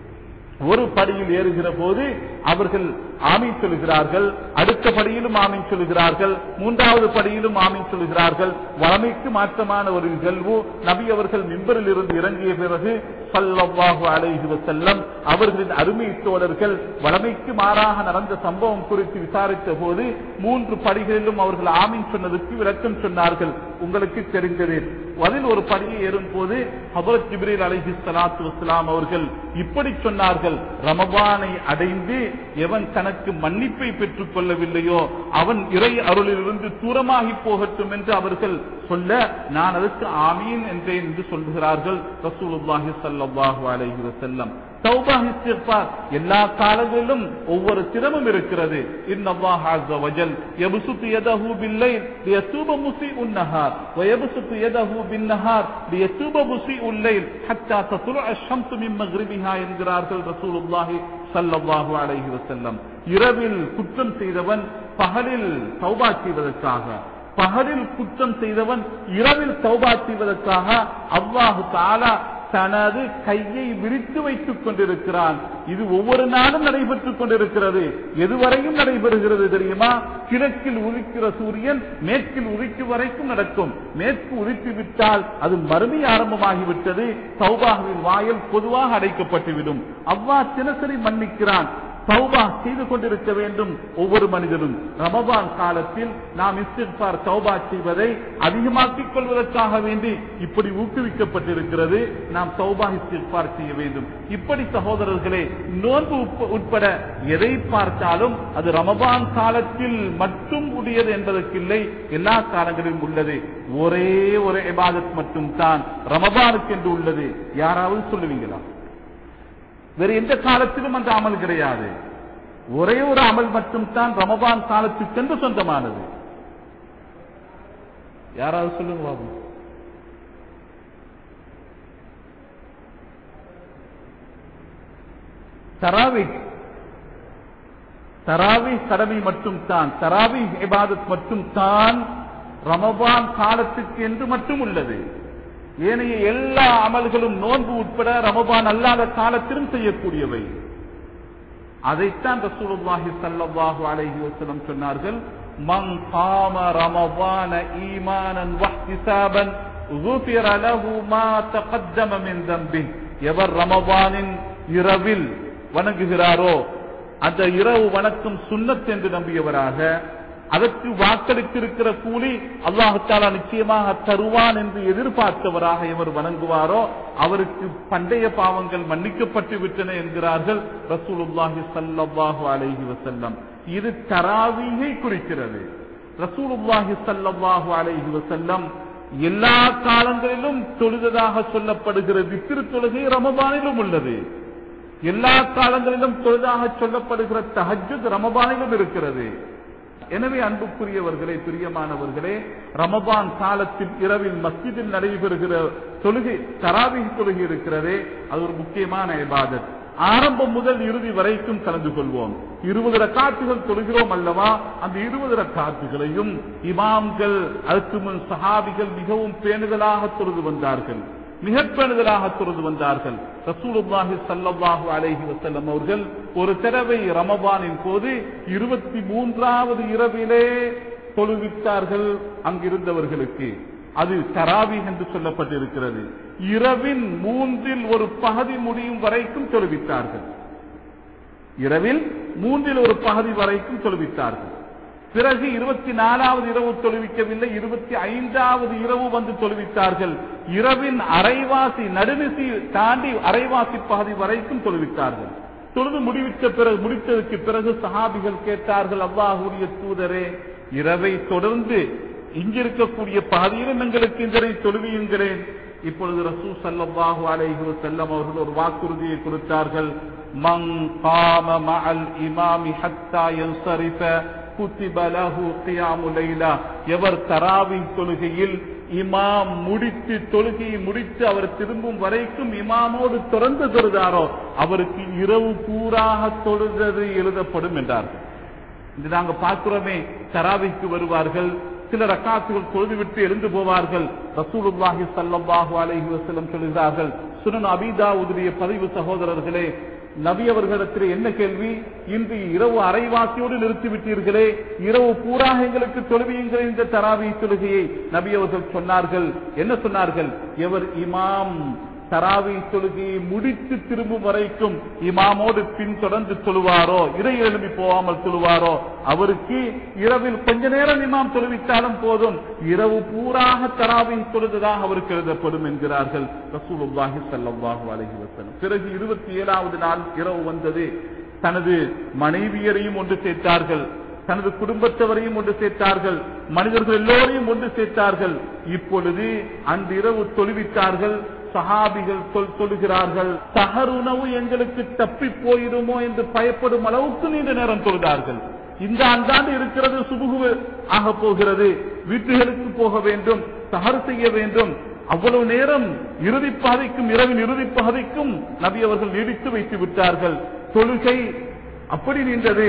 [SPEAKER 1] ஒரு படியில் ஏறுகிற போது அவர்கள் ஆமீன் சொல்கிறார்கள் அடுத்த படியிலும் ஆமீன் சொல்கிறார்கள் மூன்றாவது படியிலும் ஆமீன் சொல்கிறார்கள் வளமைக்கு மாற்றமான ஒரு நிகழ்வு நபி அவர்கள் மிம்பரில் இருந்து இறங்கிய பிறகு சல்லல்லாஹு அலைஹி வஸல்லம் அவர்களின் அருமை தோழர்கள் வளமைக்கு மாறாக நடந்த சம்பவம் குறித்து விசாரித்த போது மூன்று படிகளிலும் அவர்கள் ஆமீன் சொன்னதற்கு விளக்கம் சொன்னார்கள் உங்களுக்கு தெரிந்தது அதில் ஒரு படியை ஏறும் போது ஹபரத் ஜிப்ரீல் அலைஹி ஸலாத்து வஸ்ஸலாம் அவர்கள் இப்படி சொன்னார்கள் ரமபானை அடைந்து எவன் தனக்கு மன்னிப்பை பெற்றுக் கொள்ளவில்லையோ அவன் இறை அருளிலிருந்து தூரமாகி போகட்டும் என்று அவர்கள் சொல்ல நான் அதற்கு ஆமீன் என்றேன் என்று சொல்கிறார்கள் ரசூலுல்லாஹி ஸல்லல்லாஹு அலைஹி வஸல்லம் தௌபா இஸ்திக்பார் எல்லா காலங்களிலும் ஒவ்வொரு சிரமம் இருக்கிறது இன்னல்லாஹ் அஸ்ஸ வஜல் யப்சுத்து யதஹு பில்லைல் லியதூப முஸீஉன் நஹார் ويبسط يده بالنهار ليتوب مسيء الليل حتى تطلع الشمس من مغربها என்கிறார்கள் ரசூலுல்லாஹி ஸல்லல்லாஹு அலைஹி வஸல்லம் இரவில் குற்றம் செய்தவன் பகலில் தௌபா செய்வதற்காக பகலில் குற்றம் செய்தவன் இரவில் தௌபா செய்வதற்காக அல்லாஹு தாலா தனது கையை விரித்து வைத்துக் கொண்டிருக்கிறான் இது ஒவ்வொரு நாளும் நடைபெற்றுக் கொண்டிருக்கிறது எதுவரையும் நடைபெறுகிறது தெரியுமா கிழக்கில் உதிக்கிற சூரியன் மேற்கில் உதிக்கும் வரைக்கும் நடக்கும் மேற்கு உதித்து விட்டால் அது மறுமை ஆரம்பமாகிவிட்டது சௌபாவின் வாயில் பொதுவாக அடைக்கப்பட்டுவிடும் அவ்வா தினசரி மன்னிக்கிறான் தௌபா செய்து கொண்டிருக்க வேண்டும் ஒவ்வொரு மனிதனும் ரமபான் காலத்தில் நாம் இஸ்திஃபார் தௌபா செய்வதை அதிகமாக்கிக் கொள்வதற்காக வேண்டி இப்படி ஊக்குவிக்கப்பட்டிருக்கிறது நாம் தௌபா இஸ்திஃபார் செய்ய வேண்டும் இப்படி சகோதரர்களே நோன்பு உட்ப- உட்பட எதை பார்த்தாலும் அது ரமபான் காலத்தில் மட்டும் உடையது என்பதற்கில்லை எல்லா காலங்களிலும் உள்ளது ஒரே ஒரு இபாதத் மட்டும் தான் ரமபானுக்கு என்று உள்ளது யாராவது சொல்லுவீங்களா வேறு எந்த காலத்திலும் அந்த அமல் கிடையாது ஒரே ஒரு அமல் மட்டும் தான் ரமபான் காலத்துக்கென்று சொந்தமானது யாராவது சொல்லுங்க பாபு தராவி தராவி கடமை மட்டும் தான் தராவி இபாதத் மட்டும் தான் ரமபான் காலத்துக்கு என்று மட்டும் உள்ளது ஏனைய எல்லா அமல்களும் நோன்பு உட்பட ரமபான் அல்லாத காலத்திலும் செய்யக்கூடியவை அதைத்தான் ரசூலுல்லாஹி ஸல்லல்லாஹு அலைஹி வஸல்லம் சொன்னார்கள் மன் காம ரமபான ஈமானன் வஹ்திசாபன் غفر له ما تقدم من ذنبه எவர் ரமபானின் இரவில் வணங்குகிறாரோ அந்த இரவு வணக்கம் சுன்னத் என்று நம்பியவராக அதற்கு வாக்களித்திருக்கிற கூலி அல்லாஹாலா நிச்சயமாக தருவான் என்று எதிர்பார்த்தவராக எவர் வணங்குவாரோ அவருக்கு பண்டைய பாவங்கள் மன்னிக்கப்பட்டு விட்டன என்கிறார்கள் ரசூலுல்லாஹி ஸல்லல்லாஹு அலைஹி வஸல்லம் இது தராவீகை குறிக்கிறது ரசூலுல்லாஹி ஸல்லல்லாஹு அலைஹி வஸல்லம் எல்லா காலங்களிலும் தொழுததாக சொல்லப்படுகிற வித்திரு தொழுகை ரமபானிலும் உள்ளது எல்லா காலங்களிலும் தொழுதாக சொல்லப்படுகிற தஹஜ்ஜுத் ரமபானிலும் இருக்கிறது எனவே அன்புக்குரியவர்களே பிரியமானவர்களே ரமபான் காலத்தில் இரவில் மஸ்ஜிதில் நடைபெறுகிற தொழுகை தராவி தொழுகை இருக்கிறதே அது ஒரு முக்கியமான இபாதத் ஆரம்பம் முதல் இறுதி வரைக்கும் கலந்து கொள்வோம் இருபது ரக்காத்துகள் தொழுகிறோம் அல்லவா அந்த இருபது ரக்காத்துகளையும் இமாம்கள் அதற்கு முன் சஹாபிகள் மிகவும் பேணுதலாக தொழுது வந்தார்கள் மிக பேணுதலாக தொழுது வந்தார்கள் ரசூலுல்லாஹி ஸல்லல்லாஹு அலைஹி வஸல்லம் அவர்கள் ஒரு தடவை ரமபானின் போது இருபத்தி மூன்றாவது இரவிலே தொழுவித்தார்கள் அங்கிருந்தவர்களுக்கு அது தராவி என்று சொல்லப்பட்டிருக்கிறது இரவின் மூன்றில் ஒரு பகுதி முடியும் வரைக்கும் தொழுவித்தார்கள் இரவில் மூன்றில் ஒரு பகுதி வரைக்கும் தொழுவித்தார்கள் பிறகு இருபத்தி நாலாவது இரவு தொழுவிக்கவில்லை இருபத்தி ஐந்தாவது இரவு வந்து தொழுவித்தார்கள் இரவின் அரைவாசி நடுநிசி தாண்டி அரைவாசி பகுதி வரைக்கும் தொழுவித்தார்கள் தொழுது முடிவித்த பிறகு முடித்ததற்கு பிறகு சஹாபிகள் கேட்டார்கள் அல்லாஹுடைய தூதரே இரவை தொடர்ந்து இங்கிருக்கக்கூடிய பகுதியிலும் எங்களுக்கு இதனை தொழுவியுங்களேன் இப்பொழுது ரசூ சல்லல்லாஹு அலைஹி வஸல்லம் அவர்கள் ஒரு வாக்குறுதியை கொடுத்தார்கள் மன் காம மஅல் இமாமி ஹத்தா யன்சரிஃப குத்திப லஹு கியாமு லைலா எவர் தராவி தொழுகையில் இமாம் முடித்து தொழுகையை முடித்து அவர் திரும்பும் வரைக்கும் இமாமோடு தொடர்ந்து தொழுதாரோ அவருக்கு இரவு பூராக தொழுதது எழுதப்படும் என்றார்கள் இது நாங்க பார்க்கிறோமே தராவிக்கு வருவார்கள் சில ரக்காத்துகள் தொழுதுவிட்டு எழுந்து போவார்கள் ரசூலுல்லாஹி ஸல்லல்லாஹு அலைஹி வஸல்லம் சொல்கிறார்கள் சுனன் அபிதாவுடைய பதிவு சகோதரர்களே நபி அவர்களிடத்தில் என்ன கேள்வி இன்று இரவு அரைவாசியோடு நிறுத்திவிட்டீர்களே இரவு பூராக எங்களுக்கு தொழுவியுங்கள் இந்த தராவி தொழுகையை நபி அவர்கள் சொன்னார்கள் என்ன சொன்னார்கள் எவர் இமாம் தராவி தொழுகையை முடித்து திரும்பும் வரைக்கும் இமாமோடு பின் தொடர்ந்து தொழுவாரோ இறை எழுப்பி போகாமல் தொழுவாரோ அவருக்கு இரவில் கொஞ்ச நேரம் இமாம் தொழுவித்தாலும் போதும் இரவு பூராக தராவி தொழுததாக அவருக்கு எழுதப்படும் என்கிறார்கள் ரசூலுல்லாஹி ஸல்லல்லாஹு அலைஹி வஸல்லம் பிறகு இருபத்தி ஏழாவது நாள் இரவு வந்தது தனது மனைவியரையும் ஒன்று சேர்த்தார்கள் தனது குடும்பத்தவரையும் ஒன்று சேர்த்தார்கள் மனிதர்கள் எல்லோரையும் ஒன்று சேர்த்தார்கள் இப்பொழுது அந்த இரவு தொழுவித்தார்கள் சஹாபிகள் சொல் தொழுகிறார்கள் சகர் உணவு எங்களுக்கு தப்பி போயிடுமோ என்று பயப்படும் அளவுக்கு நீண்ட நேரம் தொழுதார்கள் இந்த அந்தாண்டு இருக்கிறது சுபுகு ஆக போகிறது வீட்டுகளுக்கு போக வேண்டும் சஹர் செய்ய வேண்டும் அவ்வளவு நேரம் இறுதி பாதைக்கும் இரவின் இறுதி பாதைக்கும் நபி அவர்கள் நீடித்து வைத்து விட்டார்கள் தொழுகை அப்படி நின்றது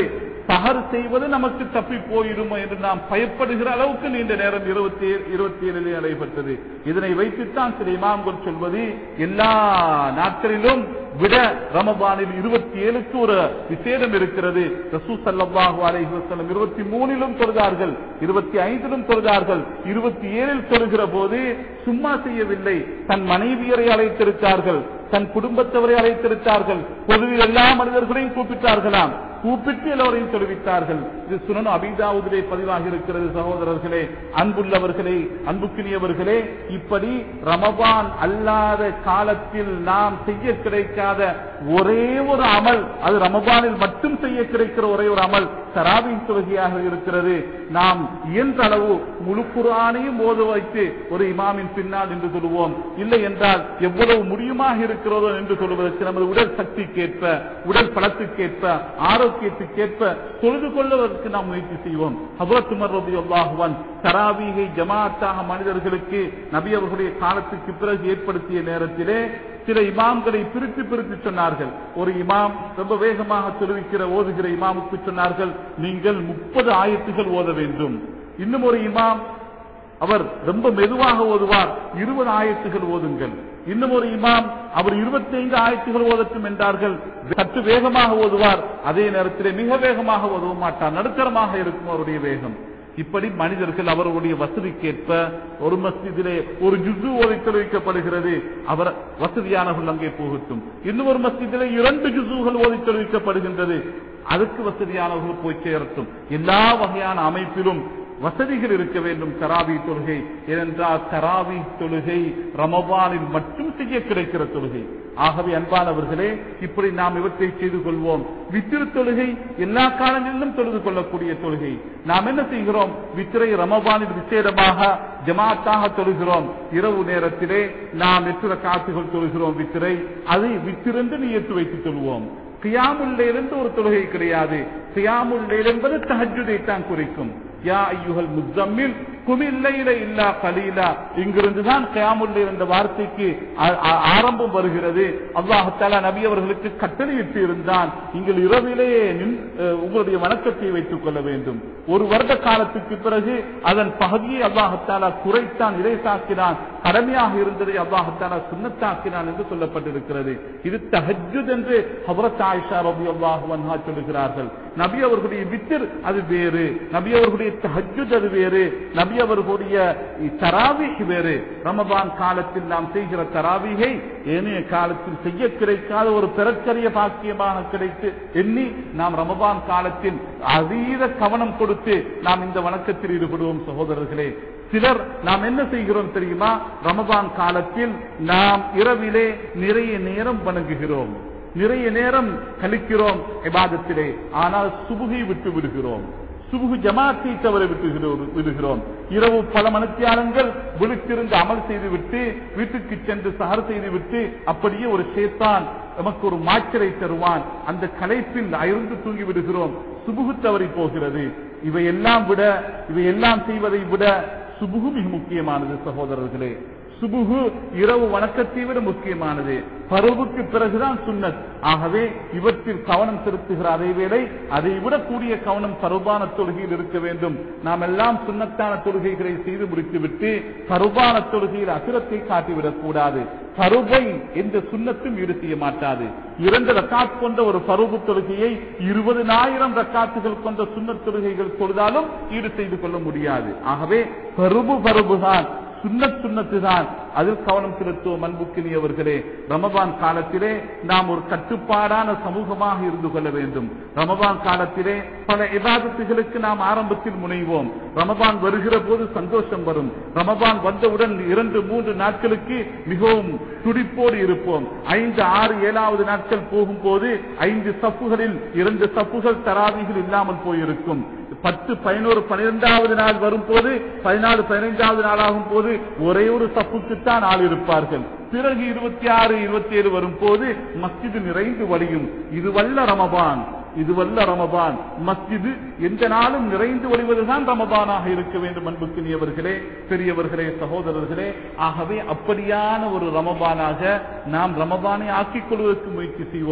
[SPEAKER 1] சஹர் செய்வது நமக்கு தப்பி போயிடுமோ என்று நாம் பயப்படுகிற அளவுக்கு நீண்ட நேரம் இருபத்தி இருபத்தி ஏழிலே நடைபெற்றது இதனை வைத்துத்தான் சில இமாம்கள் சொல்வது எல்லா நாட்களிலும் விட ரமபானில் இருபத்தி ஏழுக்கு ஒரு விசேடம் இருக்கிறது ரசூ சல்லாஹூ அலைஹி வஸல்லம் இருபத்தி மூணிலும் தொழுதார்கள் இருபத்தி ஐந்திலும் தொழுதார்கள் இருபத்தி ஏழில் தொழுகிற போது சும்மா செய்யவில்லை தன் மனைவியரை அழைத்திருத்தார்கள் தன் குடும்பத்தவரை அழைத்திருத்தார்கள் பொதுவில் எல்லா மனிதர்களையும் கூப்பிட்டார்களாம் கூப்பிட்டு எல்லோரையும் தெரிவித்தார்கள் இது சுனனு அபிதாவுதிலே பதிவாக இருக்கிறது சகோதரர்களே அன்புள்ளவர்களே அன்புக்கினியவர்களே இப்படி ரமபான் அல்லாத காலத்தில் நாம் செய்ய கிடைக்காத ஒரே ஒரு அமல் அது ரமபானில் மட்டும் செய்ய கிடைக்கிற ஒரே ஒரு அமல் தராவின் தொழுகையாக இருக்கிறது நாம் இயன்ற அளவு முழு குரானையும் ஓத வைத்து ஒரு இமாமின் பின்னால் என்று சொல்லுவோம் இல்லை என்றால் எவ்வளவு முடியுமாக இருக்கிறதோ என்று சொல்வதற்கு நமது உடல் சக்திக்கேற்ப உடல் பலத்துக்கேற்ப ஆரோக்கியத்துக்கேற்ப தொழுது கொள்வதற்கு நாம் முயற்சி செய்வோம் ஹபரத் உமர் ரபியுல்லாஹுவான் தராவீகை ஜமாத்தாக மனிதர்களுக்கு நபி அவர்களுடைய காலத்துக்கு பிறகு ஏற்படுத்திய நேரத்திலே சில இமாம்களை பிரித்து பிரித்து சொன்னார்கள் ஒரு இமாம் ரொம்ப வேகமாக தெரிவிக்கிற ஓதுகிற இமாமுக்கு சொன்னார்கள் நீங்கள் முப்பது ஆயத்துகள் ஓத வேண்டும் இன்னும் ஒரு இமாம் அவர் ரொம்ப மெதுவாக ஓதுவார் இருபது ஆயத்துகள் ஓதுங்கள் இன்னும் ஒரு இமாம் அவர் இருபத்தி ஐந்து ஆயத்துகள் ஓதட்டும் என்றார்கள் சற்று வேகமாக ஓதுவார் அதே நேரத்திலே மிக வேகமாக ஓதவ மாட்டார் நடுத்தரமாக இருக்கும் அவருடைய வேகம் இப்படி மனிதர்கள் அவர்களுடைய வசதிக்கேற்ப ஒரு மஸ்ஜிதிலே ஒரு ஜுசு ஓதை தெரிவிக்கப்படுகிறது அவர் வசதியானவர்கள் அங்கே போகட்டும் இன்னொரு மஸ்ஜிதிலே இரண்டு ஜுசுகள் ஓதி தெரிவிக்கப்படுகின்றது அதுக்கு வசதியானவர்கள் போய் சேரட்டும் எல்லா வகையான அமைப்பிலும் வசதிகள் இருக்க வேண்டும் தராவி தொழுகை ஏனென்றால் தராவி தொழுகை ரமபானில் மட்டும் செய்ய கிடைக்கிற தொழுகை ஆகவே அன்பானவர்களே இப்படி நாம் இவற்றை செய்து கொள்வோம் வித்திரு தொழுகை எல்லா காலங்களிலும் தொழுது கொள்ளக்கூடிய தொழுகை நாம் என்ன செய்கிறோம் வித்திரை ரமபானில் விசேடமாக ஜமாத்தாக தொழுகிறோம் இரவு நேரத்திலே நாம் எத்திர காத்துகள் தொழுகிறோம் வித்திரை அதை வித்திருந்து நீயத்து வைத்து தொழுவோம் கியாமுல்லையிலிருந்து ஒரு தொழுகை கிடையாது கியாமுல்லைல் என்பது தஹஜுதை தான் குறிக்கும் யா ஐயுகல் முத்தம்மில் குமில்லையில இல்லா கலீலா இங்கிருந்துதான் கயாமுல்லை என்ற வார்த்தைக்கு ஆரம்பம் வருகிறது அல்லாஹால நபி அவர்களுக்கு கட்டளையிட்டு இருந்தான் நீங்கள் இரவிலேயே உங்களுடைய வணக்கத்தை வைத்துக் கொள்ள வேண்டும் ஒரு வருட காலத்துக்கு பிறகு அதன் பகுதியை அல்லாஹத்தாலா குறைத்தான் இறைசாக்கினான் கடமையாக இருந்ததை அல்லாஹத்தாலா சுண்ணத்தாக்கினான் என்று சொல்லப்பட்டிருக்கிறது இது தஹஜுத் என்று ஹபரத் ஆயிஷா ரபி அல்லாஹுவன்ஹா சொல்லுகிறார்கள் நபி அவர்களுடைய வித்திர் அது வேறு நபி அவர்களுடைய தஹஜுத் அது வேறு நபி அவர்களுடைய தராவிக் வேறு ரமபான் காலத்தில் நாம் செய்கிற தராவிகை ஏனைய காலத்தில் செய்ய கிடைக்காத ஒரு பெறச்சரிய பாக்கியமாக கிடைத்து எண்ணி நாம் ரமபான் காலத்தில் அதீத கவனம் கொடுத்து நாம் இந்த வணக்கத்தில் ஈடுபடுவோம் சகோதரர்களே சிலர் நாம் என்ன செய்கிறோம் தெரியுமா ரமபான் காலத்தில் நாம் இரவிலே நிறைய நேரம் வணங்குகிறோம் நிறைய நேரம் கழிக்கிறோம் விவாதத்திலே ஆனால் சுபுகை விட்டு விடுகிறோம் சுபுகு ஜமாத்தை தவற விட்டு விடுகிறோம் இரவு பல மனத்தியாளங்கள் விழித்திருந்து அமல் செய்துவிட்டு வீட்டுக்கு சென்று சகர் செய்துவிட்டு அப்படியே ஒரு சேத்தான் நமக்கு ஒரு மாற்றரை தருவான் அந்த கலைப்பில் அயர்ந்து தூங்கி விடுகிறோம் சுபுகு தவறி போகிறது இவையெல்லாம் விட இவையெல்லாம் செய்வதை விட சுபுகு மிக முக்கியமானது சகோதரர்களே சுபுகு இரவு வணக்கத்தை விட முக்கியமானது பருவுக்கு பிறகுதான் சுன்னத் ஆகவே இவற்றில் கவனம் செலுத்துகிற அதே வேளை அதை விட கூடிய கவனம் பருபான தொழுகையில் இருக்க வேண்டும் நாம் எல்லாம் சுண்ணத்தான தொழுகைகளை செய்து முடித்துவிட்டு பருபான தொழுகையில் அசுரத்தை காட்டிவிடக் கூடாது பருவை எந்த சுண்ணத்தும் ஈடு செய்ய மாட்டாது இரண்டு ரக்காத் கொண்ட ஒரு பருவு தொழுகையை இருபதனாயிரம் ரக்காத்துகள் கொண்ட சுண்ணத் தொழுகைகள் தொழுதாலும் ஈடு செய்து கொள்ள முடியாது ஆகவே பருவு பருவுதான் சுண்ணத் சுண்ணத்து தான் அதில் கவனம் செலுத்துவோம் அன்புக்கினியவர்களே ரமபான் காலத்திலே நாம் ஒரு கட்டுப்பாடான சமூகமாக இருந்து கொள்ள வேண்டும் ரமபான் காலத்திலே பல இபாதத்துகளுக்கு நாம் ஆரம்பத்தில் முனைவோம் ரமபான் வருகிற போது சந்தோஷம் வரும் ரமபான் வந்தவுடன் இரண்டு மூன்று நாட்களுக்கு மிகவும் துடிப்போடு இருப்போம் ஐந்து ஆறு ஏழாவது நாட்கள் போகும்போது ஐந்து சப்புகளில் இரண்டு சப்புகள் தராவிகள் இல்லாமல் போயிருக்கும் பத்து பதினோரு பனிரெண்டாவது நாள் வரும்போது பதினாலு பதினைந்தாவது நாளாகும் போது ஒரே ஒரு சப்புக்குத்தான் ஆள் இருப்பார்கள் பிறகு இருபத்தி ஆறு இருபத்தி ஏழு வரும் போது மஸ்ஜிது நிறைந்து வழியும் இது வல்ல ரமபான் இது வல்ல ரமபான் மஸ்ஜிது எந்த நாளும் நிறைந்து வழிவதுதான் ரமபானாக இருக்க வேண்டும் அன்புக்கினியவர்களே பெரியவர்களே சகோதரர்களே ஆகவே அப்படியான ஒரு ரமபானாக நாம் ரமபானை ஆக்கிக் கொள்வதற்கு முயற்சி செய்வோம்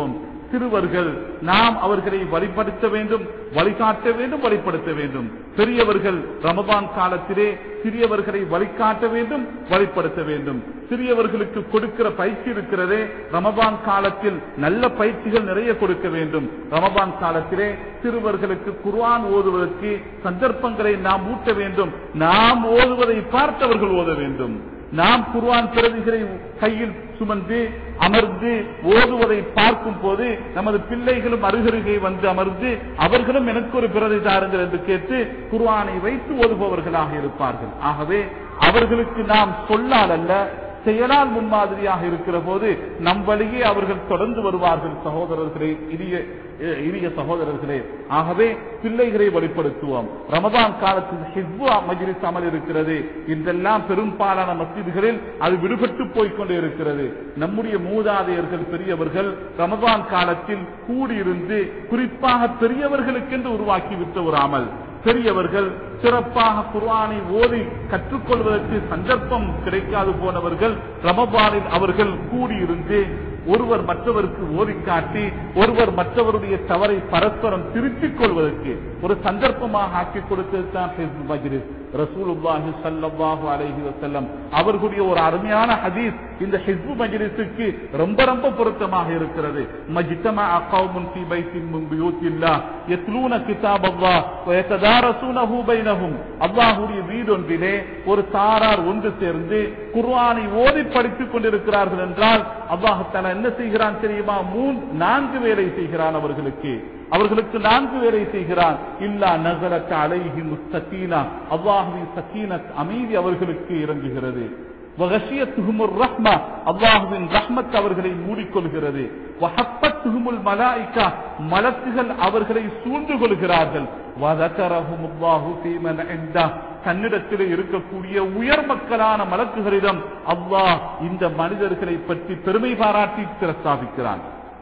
[SPEAKER 1] சிறுவர்கள் நாம் அவர்களை வழிபடுத்த வேண்டும் வழிகாட்ட வேண்டும் வழிபடுத்த வேண்டும் பெரியவர்கள் ரமபான் காலத்திலே சிறியவர்களை வழிகாட்ட வேண்டும் வழிபடுத்த வேண்டும் சிறியவர்களுக்கு கொடுக்கிற பயிற்சி இருக்கிறதே ரமபான் காலத்தில் நல்ல பயிற்சிகள் நிறைய கொடுக்க வேண்டும் ரமபான் காலத்திலே சிறுவர்களுக்கு குர்ஆன் ஓதுவதற்கு சந்தர்ப்பங்களை நாம் ஊட்ட வேண்டும் நாம் ஓதுவதை பார்த்தவர்கள் ஓத வேண்டும் நாம் குர்ஆன் பிரதிகளை கையில் சுமந்து அமர்ந்து ஓதுவதை பார்க்கும் போது நமது பிள்ளைகளும் அருகருகே வந்து அமர்ந்து அவர்களும் எனக்கு ஒரு பிரதி தாருங்கள் என்று கேட்டு குர்ஆனை வைத்து ஓதுபவர்களாக இருப்பார்கள் ஆகவே அவர்களுக்கு நாம் சொல்லால் அல்ல செயலால் முன்மாதிரியாக இருக்கிற போது நம் வழியே அவர்கள் தொடர்ந்து வருவார்கள் சகோதரர்களே இனிய அஹ், இனிய சகோதரர்களே ஆகவே பிள்ளைகளை வழிப்படுத்துவோம் ரமதான் காலத்தில் ஹிஸ்பு மஜ்லிஸ் அமல் இருக்கிறது இன்றெல்லாம் பெரும்பாலான மஸ்ஜிதுகளில் அது விடுபட்டு போய்க்கொண்டே இருக்கிறது நம்முடைய மூதாதையர்கள் பெரியவர்கள் ரமதான் காலத்தில் கூடியிருந்து குறிப்பாக பெரியவர்களுக்கென்று உருவாக்கிவிட்ட ஒரு அமல் பெரியவர்கள் சிறப்பாக குர்ஆனை ஓதி கற்றுக்கொள்வதற்கு சந்தர்ப்பம் கிடைக்காது போனவர்கள் ரமபானில் அவர்கள் கூடியிருந்து ஒருவர் மற்றவருக்கு ஓதி காட்டி ஒருவர் மற்றவருடைய தவறை பரஸ்பரம் திருத்திக் கொள்வதற்கு ஒரு சந்தர்ப்பமாக ஆக்கி கொடுத்தது தான் ஹிஸ்பு மஜ்லிஸ் ரசூலுல்லாஹி ஸல்லல்லாஹு அலைஹி வஸல்லம் அவர்களுடைய ஒரு அருமையான ஹதீஸ் இந்த ஹிஸ்பு மஜ்லிஸுக்கு ரொம்ப ரொம்ப பொருத்தமாக இருக்கிறது மஜ்தமா கௌமுன் ஃபீ பைத்தின் மின் புயூத்தில்லாஹ் யத்லூன கிதாபல்லாஹ் வ யததாரஸூனஹு பைனஹும் அல்லாஹ்வுடைய வீடு ஒன்றிலே ஒரு சாரார் ஒன்று சேர்ந்து குர்ஆனை ஓதி படித்துக் கொண்டிருக்கிறார்கள் என்றால் அல்லாஹ் தஆலா என்ன செய்கிறான் தெரியுமா மூன் நான்கு வேலை செய்கிறான் அவர்களுக்கு அவர்களுக்கு நான்கு வேலை செய்கிறான் இல்லா நகரத் அலைஹி முஸ்தகீனா அல்லாஹுவின் சக்கீனத் அமைதி அவர்களுக்கு இறங்குகிறது வகஷியத்துஹுமுர் ரஹ்மா அல்லாஹுவின் ரஹ்மத் அவர்களை மூடிக்கொள்கிறது வஹப்பத்துஹுமுல் மலாயிகா மலக்குகள் அவர்களை சூழ்ந்து கொள்கிறார்கள் வதகரஹுமுல்லாஹு ஃபீமன் இந்தா தன்னிடத்திலே இருக்கக்கூடிய உயர் மக்களான மலக்குகளிடம் அல்லாஹ் இந்த மனிதர்களை பற்றி பெருமை பாராட்டி பிரஸ்தாபிக்கிறான்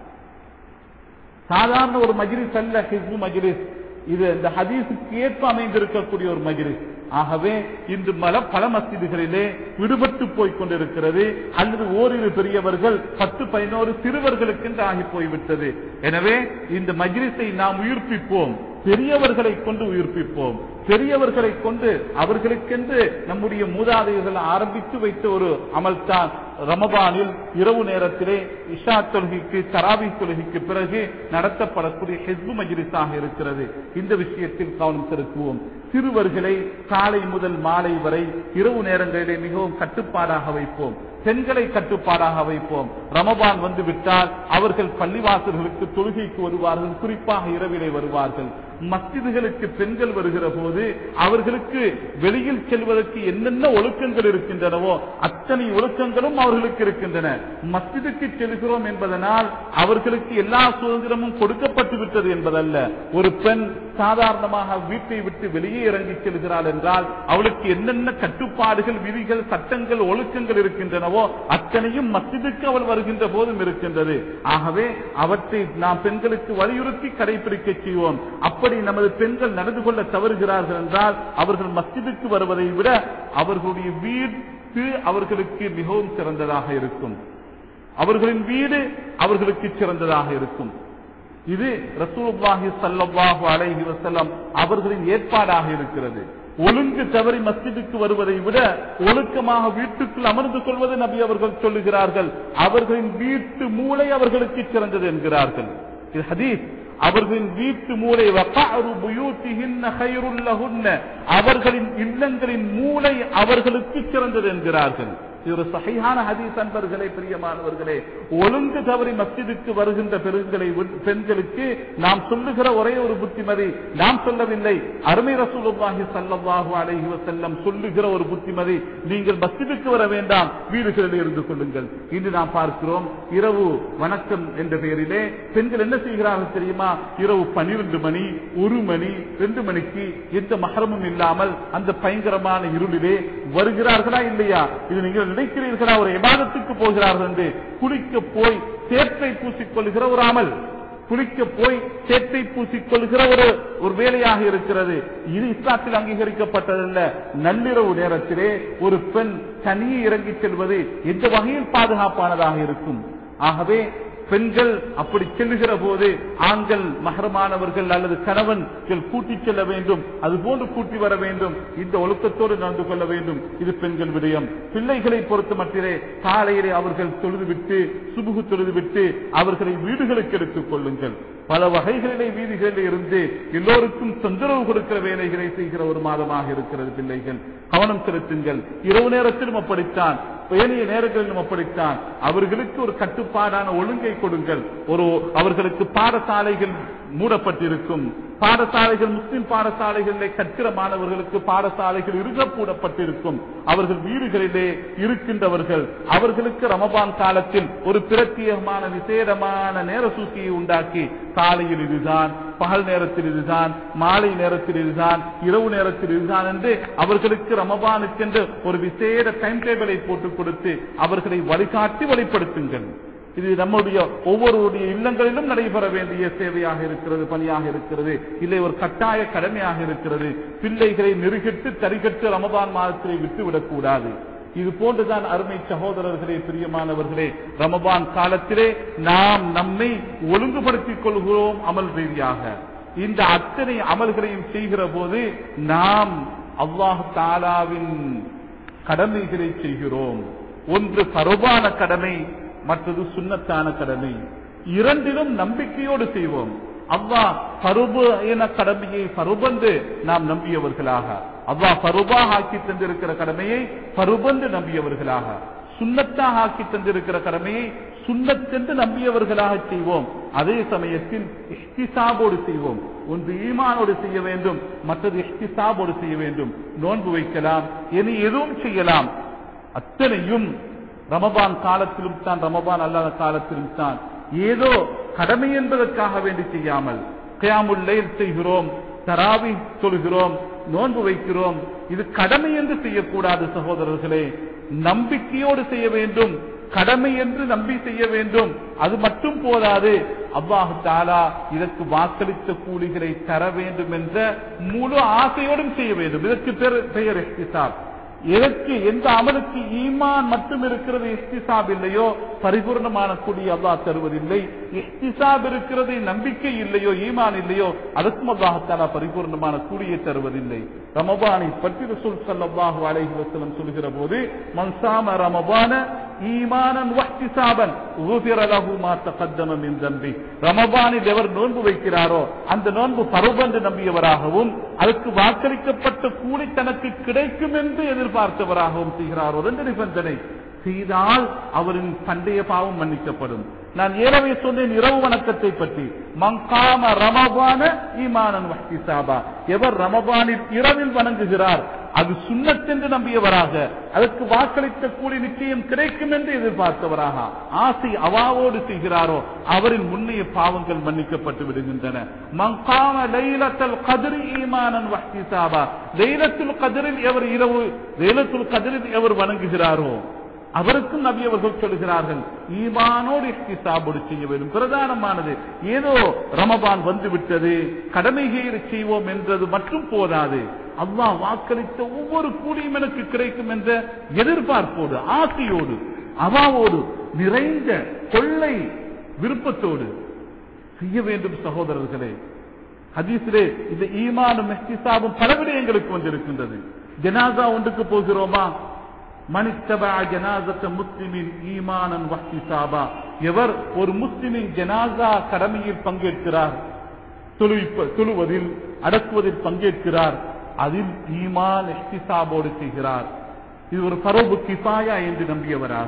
[SPEAKER 1] சாதாரண ஒரு மஜ்லிஸ் அல்ல ஹிஸ்பு மஜ்லிஸ் இது இந்த ஹதீஸுக்கு ஏற்ப அமைந்திருக்கக்கூடிய ஒரு மஜ்லிஸ் ஆகவே இன்று மல பல மஸ்ஜிதுகளிலே விடுபட்டு போய் கொண்டிருக்கிறது அல்லது ஓரிரு பெரியவர்கள் பத்து பதினோரு சிறுவர்களுக்கென்று ஆகி போய்விட்டது எனவே இந்த மஜ்லிஸை நாம் உயிர்ப்பிப்போம் பெரியவர்களை கொண்டு உயிர்ப்பிப்போம் பெரியவர்களை கொண்டு அவர்களுக்கென்று நம்முடைய மூதாதையர்கள் ஆரம்பித்து வைத்த ஒரு அமல்தான் ரமபானில் இரவு நேரத்திலே இஷா தொழுகைக்கு தராவி தொழுகைக்கு பிறகு நடத்தப்படக்கூடிய ஹெஸ்பு மஜ்லிஸாக இருக்கிறது இந்த விஷயத்தில் கவனம் செலுத்துவோம் சிறுவர்களை காலை முதல் மாலை வரை இரவு நேரங்களிலே மிகவும் கட்டுப்பாடாக வைப்போம் பெண்களை கட்டுப்பாடாக வைப்போம் ரமபான் வந்து விட்டால் அவர்கள் பள்ளிவாசல்களுக்கு தொழுகைக்கு வருவார்கள் குறிப்பாக இரவிலே வருவார்கள் மஸ்ஜிதுகளுக்கு பெண்கள் வருகிற போது அவர்களுக்கு வெளியில் செல்வதற்கு என்னென்ன ஒழுக்கங்கள் இருக்கின்றனவோ அத்தனை ஒழுக்கங்களும் அவர்களுக்கு இருக்கின்றன மஸ்ஜிதுக்கு செல்கிறோம் என்பதனால் அவர்களுக்கு எல்லா சுதந்திரமும் கொடுக்கப்பட்டு விட்டது என்பதல்ல ஒரு பெண் சாதாரணமாக வீட்டை விட்டு வெளியே இறங்கி செல்கிறாள் என்றால் அவளுக்கு என்னென்ன கட்டுப்பாடுகள் விதிகள் சட்டங்கள் ஒழுக்கங்கள் இருக்கின்றனவோ அத்தனையும் மஸ்ஜிதுக்கு அவள் வருகின்ற போதும் இருக்கின்றது ஆகவே அவற்றை நாம் பெண்களுக்கு வலியுறுத்தி கடைபிடிக்க செய்வோம் அப்படி நமது பெண்கள் நடந்து கொள்ள தவறுகிறார்கள் என்றால் அவர்கள் மஸ்ஜிதுக்கு வருவதை விட அவர்களுடைய வீட்டு அவர்களுக்கு மிகவும் சிறந்ததாக இருக்கும் அவர்களின் வீடு அவர்களுக்கு சிறந்ததாக இருக்கும் இது ரசூலுல்லாஹி ஸல்லல்லாஹு அலைஹி வஸல்லம் அவர்களின் ஏற்பாடாக இருக்கிறது ஒழுங்கு தவறி மஸ்ஜிதுக்கு வருவதை விட ஒழுக்கமாக வீட்டுக்குள் அமர்ந்து கொள்வது நபி அவர்கள் சொல்லுகிறார்கள் அவர்களின் வீட்டு மூளை அவர்களுக்கு சிறந்தது என்கிறார்கள் இது ஹதீஸ் அவர்களின் வீட்டு மூளை வகாரு புயூத்திஹின்ன கைருல் லஹுன்ன அவர்களின் இல்லங்களின் மூளை அவர்களுக்கு சிறந்தது என்கிறார்கள் இது ஒரு சகையான ஹதீஸ் அன்பர்களே பிரியமானவர்களே ஒழுங்கு தவறி மஸ்ஜிதுக்கு வருகின்ற பெருங்களை விட்- பெண்களுக்கு நாம் சொல்லுகிற ஒரே ஒரு புத்திமதி நாம் சொல்லவில்லை அருமை ரசூலுல்லாஹி ஸல்லல்லாஹு அலைஹி வஸல்லம் சொல்லுகிற ஒரு புத்திமதி நீங்கள் மஸ்ஜிதுக்கு வர வேண்டாம் வீடுகளில் இருந்து கொள்ளுங்கள் இன்று நாம் பார்க்கிறோம் இரவு வணக்கம் என்ற பெயரிலே பெண்கள் என்ன செய்கிறார்கள் தெரியுமா இரவு பன்னிரண்டு மணி ஒரு மணி ரெண்டு மணிக்கு எந்த மகரமும் இல்லாமல் அந்த பயங்கரமான இருளிலே வருகிறார்களா இல்லையா இது நீங்கள் நினைக்கிறீர்களா ஒரு இபாதத்துக்கு போகிறார்கள் என்று குளிக்க போய் சேற்றை பூசிக்கொள்கிற ஒரு அமல் குளிக்க போய் சேற்றை பூசிக்கொள்கிற ஒரு ஒரு வேலையாக இருக்கிறது இது இஸ்லாத்தில் அங்கீகரிக்கப்பட்டதல்ல நள்ளிரவு நேரத்திலே ஒரு பெண் தனியே இறங்கிச் செல்வது எந்த வகையில் பாதுகாப்பானதாக இருக்கும் ஆகவே பெண்கள் அப்படி செல்லுகிற போது ஆண்கள் மகரமானவர்கள் அல்லது கணவன்கள் கூட்டிச் செல்ல வேண்டும் அது போன்று கூட்டி வர வேண்டும் இந்த ஒழுக்கத்தோடு நடந்து கொள்ள வேண்டும் இது பெண்கள் விடயம் பிள்ளைகளை பொறுத்த மட்டிலே காலையிலே அவர்கள் தொழுதுவிட்டு சுபுகு தொழுதுவிட்டு அவர்களை வீடுகளுக்கு எடுத்துக் கொள்ளுங்கள் பல வகைகளிலே வீதிகளில் இருந்து எல்லோருக்கும் தொந்தரவு கொடுக்கிற வேலைகளை செய்கிற ஒரு மாதமாக இருக்கிறது பிள்ளைகள் கவனம் செலுத்துங்கள் இரவு நேரத்திலும் அப்படித்தான் ஏனைய நேரங்களிலும் அப்படித்தான் அவர்களுக்கு ஒரு கட்டுப்பாடான ஒழுங்கை கொடுங்கள் ஒரு அவர்களுக்கு பாடசாலைகள் மூடப்பட்டிருக்கும் பாடசாலைகள் முஸ்லிம் பாடசாலைகளிலே கற்கிற மாணவர்களுக்கு பாடசாலைகள் இருகப்பூடப்பட்டிருக்கும் அவர்கள் வீடுகளிலே இருக்கின்றவர்கள் அவர்களுக்கு ரமபான் காலத்தில் ஒரு பிரத்யேகமான விசேடமான நேர சூசியை உண்டாக்கி காலையில் இதுதான் பகல் நேரத்தில் இதுதான் மாலை நேரத்தில் இதுதான் இரவு நேரத்தில் இதுதான் என்று அவர்களுக்கு ரமபானுக்கென்று ஒரு விசேட டைம் டேபிளை போட்டுக் கொடுத்து அவர்களை வழிகாட்டி வழிப்படுத்துங்கள் இது நம்முடைய ஒவ்வொருடைய இல்லங்களிலும் நடைபெற வேண்டிய சேவையாக இருக்கிறது பணியாக இருக்கிறது இல்லை ஒரு கட்டாய கடமையாக இருக்கிறது பிள்ளைகளை நெருகிட்டு தரிகட்டு ரமபான் மாதத்திலே விட்டுவிடக் கூடாது இது போன்றுதான் அருமை சகோதரர்களே பிரியமானவர்களே ரமபான் காலத்திலே நாம் நம்மை ஒழுங்குபடுத்திக் கொள்கிறோம் அமல் ரீதியாக இந்த அத்தனை அமல்களையும் செய்கிற போது நாம் அல்லாஹு தாலாவின் கடமைகளை செய்கிறோம் ஒன்று பருவான கடமை மற்றது சுண்ணத்தான கடமை இரண்டிலும் நம்பிக்கையோடு செய்வோம் அவ்வா பருபு என கடமையை பருபந்து நாம் நம்பியவர்களாக அவ்வா பருபாக ஆக்கி தந்திருக்கிற கடமையை பருபந்து நம்பியவர்களாக சுண்ணத்தாக ஆக்கி தந்திருக்கிற கடமையை சுண்ணத்தென்று நம்பியவர்களாக செய்வோம் அதே சமயத்தில் இஷ்டிசாபோடு செய்வோம் ஒன்று ஈமானோடு செய்ய வேண்டும் மற்றது இஷ்டிசாபோடு செய்ய வேண்டும் நோன்பு வைக்கலாம் இனி எதுவும் செய்யலாம் அத்தனையும் ரமபான் காலத்திலும் தான் ரமபான் அல்லாத காலத்திலும் தான் ஏதோ கடமை என்பதற்காக வேண்டி செய்யாமல் கயாமுல்லையில் செய்கிறோம் தராவி சொல்கிறோம் நோன்பு வைக்கிறோம் இது கடமை என்று செய்யக்கூடாது சகோதரர்களே நம்பிக்கையோடு செய்ய வேண்டும் கடமை என்று நம்பி செய்ய வேண்டும் அது மட்டும் போதாது அல்லாஹு தாலா இதற்கு வாக்களித்த கூலிகளை தர வேண்டும் என்ற முழு ஆசையோடும் செய்ய வேண்டும் இதற்கு பெயர் எஹ்திசாப் எதற்கு எந்த அமலுக்கு ஈமான் மட்டும் இருக்கிறது இஸ்திசாப் இல்லையோ பரிபூர்ணமான கூலி அல்லாஹ் தருவதில்லை இஸ்திசாப் இருக்கிறது நம்பிக்கை இல்லையோ ஈமான் இல்லையோ அதுக்கும் அல்லாஹாலா பரிபூர்ணமான கூலியை தருவதில்லை ரமபானை பற்றி ரசூல் சல்லாஹு அலைஹி வஸல்லம் சொல்கிற போது மன்சாம ரமபான ஈமானன் வஹ்திசாபன் உஃபிர லஹு மா தகத்தம மின் தம்பி ரமபானில் எவர் நோன்பு வைக்கிறாரோ அந்த நோன்பு பருவந்து நம்பியவராகவும் அதுக்கு வாக்களிக்கப்பட்ட கூலி தனக்கு கிடைக்கும் என்று எதிர்பார்த்தவராகவும் செய்கிறாரோ ரெண்டு நிபந்தனை செய்தால் அவரின் பண்டைய பாவம் மன்னிக்கப்படும் நான் ஏறவே சொன்னேன் இரவு வணக்கத்தை பற்றி மங்காம ரமபான ஈமானன் வஹ்திசாபா எவர் ரமபானில் இரவில் வணங்குகிறார் அது சுண்ணத்தென்று நம்பியவராக அதற்கு வாக்களித்த கூலி நிச்சயம் கிடைக்கும் என்று எதிர்பார்த்தவராக ஆசை அவாவோடு செய்கிறாரோ அவரின் முன்னைய பாவங்கள் மன்னிக்கப்பட்டு விடுகின்றன மங்காம லைலத்தல் கதிரி ஈமானன் வஹ்திசாபா லைலத்துல் கதிரில் எவர் இரவு லைலத்துல் கதிரில் எவர் வணங்குகிறாரோ அவருக்கும் நபி அவர்கள் சொல்கிறார்கள் ஈமானோடு இஸ்திசாபோடு செய்ய வேண்டும் பிரதானமானது ஏதோ ரமபான் வந்து விட்டது கடமைகளை செய்வோம் என்றது மட்டும் போதாது அல்லாஹ் வாக்களித்த ஒவ்வொரு கூலியும் எனக்கு கிடைக்கும் என்ற எதிர்பார்ப்போடு ஆசையோடு அவாவோடு நிறைந்த கொள்ளை விருப்பத்தோடு செய்ய வேண்டும் சகோதரர்களே ஹதீஸிலே இந்த ஈமானும் மெஹ்திசாபும் பல விடயங்களுக்கு வந்திருக்கின்றது ஜனாசா ஒன்றுக்கு போகிறோமா மனித்தபா ஜனாசத்த முஸ்லிமின் ஈமானன் வஹ்திசாபா எவர் ஒரு முஸ்லிமின் ஜனாசா கடமையில் பங்கேற்கிறார் தொழுவிப்ப- தொழுவதில் அடக்குவதில் பங்கேற்கிறார் அதில் ஈமான் எஹ்திசாபோடு செய்கிறார் இது ஒரு பரோபு கிஃபாயா என்று நம்பியவராக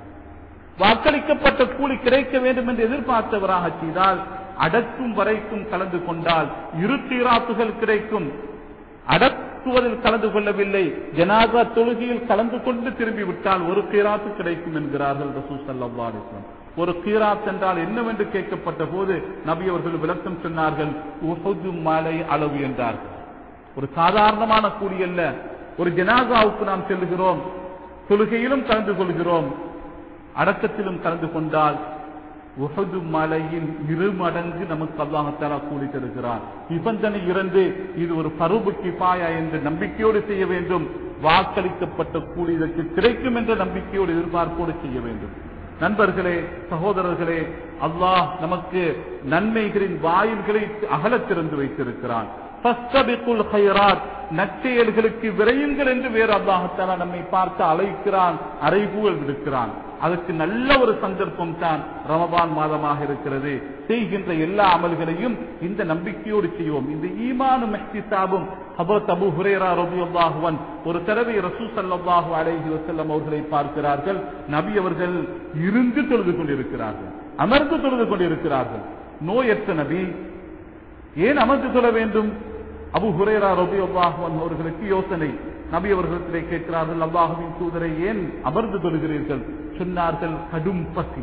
[SPEAKER 1] வாக்களிக்கப்பட்ட கூலி கிடைக்க வேண்டும் என்று எதிர்பார்த்தவராக செய்தால் அடக்கும் வரைக்கும் கலந்து கொண்டால் இரு தீராத்துகள் கிடைக்கும் அடக்குவதில் கலந்து கொள்ளவில்லை ஜனாசா தொழுகையில் கலந்து கொண்டு திரும்பி விட்டால் ஒரு கீராத்து கிடைக்கும் என்கிறார்கள் ரசூல் ஸல்லல்லாஹு அலைஹி வஸல்லம். ஒரு கீராத் என்றால் என்னவென்று கேட்கப்பட்ட போது நபி அவர்கள் விளக்கம் சொன்னார்கள் உஹுது மலை அளவு என்றார்கள் ஒரு சாதாரணமான கூலி அல்ல ஒரு ஜனாசாவுக்கு நாம் செல்லுகிறோம் தொழுகையிலும் கலந்து கொள்கிறோம் அடக்கத்திலும் கலந்து கொண்டால் உஹது மலையின் இரு மடங்கு நமக்கு அல்லாஹத்தாலா கூலி தருகிறார் நிபந்தனை இரண்டு இது ஒரு பருபு கிபாயா என்று நம்பிக்கையோடு செய்ய வேண்டும் வாக்களிக்கப்பட்ட கூலி இதற்கு கிடைக்கும் என்ற நம்பிக்கையோடு எதிர்பார்ப்போடு செய்ய வேண்டும் நண்பர்களே சகோதரர்களே அல்லாஹ் நமக்கு நன்மைகளின் வாயில்களை அகலத் திறந்து வைத்திருக்கிறான் ஃபஸ்தபிக்குல் ஹைராத் நற்செயல்களுக்கு விரையுங்கள் என்று வேறு அல்லாஹத்தாலா நம்மை பார்த்து அழைக்கிறான் அறைகூவல் விடுக்கிறான் அதற்கு நல்ல ஒரு சந்தர்ப்பம் தான் ரமபான் மாதமாக இருக்கிறது செய்கின்ற எல்லா அமல்களையும் இந்த நம்பிக்கையோடு செய்வோம் இந்த ஈமானும் மெஹ்திசாபும் ஹபரத் அபு ஹுரேரா ரபியுல்லாஹுவன் ஒரு தடவை ரசூ சல்லாஹூ அலைஹி வசல்லம் அவர்களை பார்க்கிறார்கள் நபி அவர்கள் இருந்து தொழுது கொண்டிருக்கிறார்கள் அமர்ந்து தொழுது கொண்டிருக்கிறார்கள் நோயற்ற நபி ஏன் அமர்ந்து தொழ வேண்டும் அபு ஹுரேரா ரபி அல்லாஹுவன் அவர்களுக்கு யோசனை நபி அவர்களிடத்திலே கேட்கிறார்கள் அல்லாஹுவின் தூதரை ஏன் அமர்ந்து தொழுகிறீர்கள் சொன்னார்கள் கடும் பசி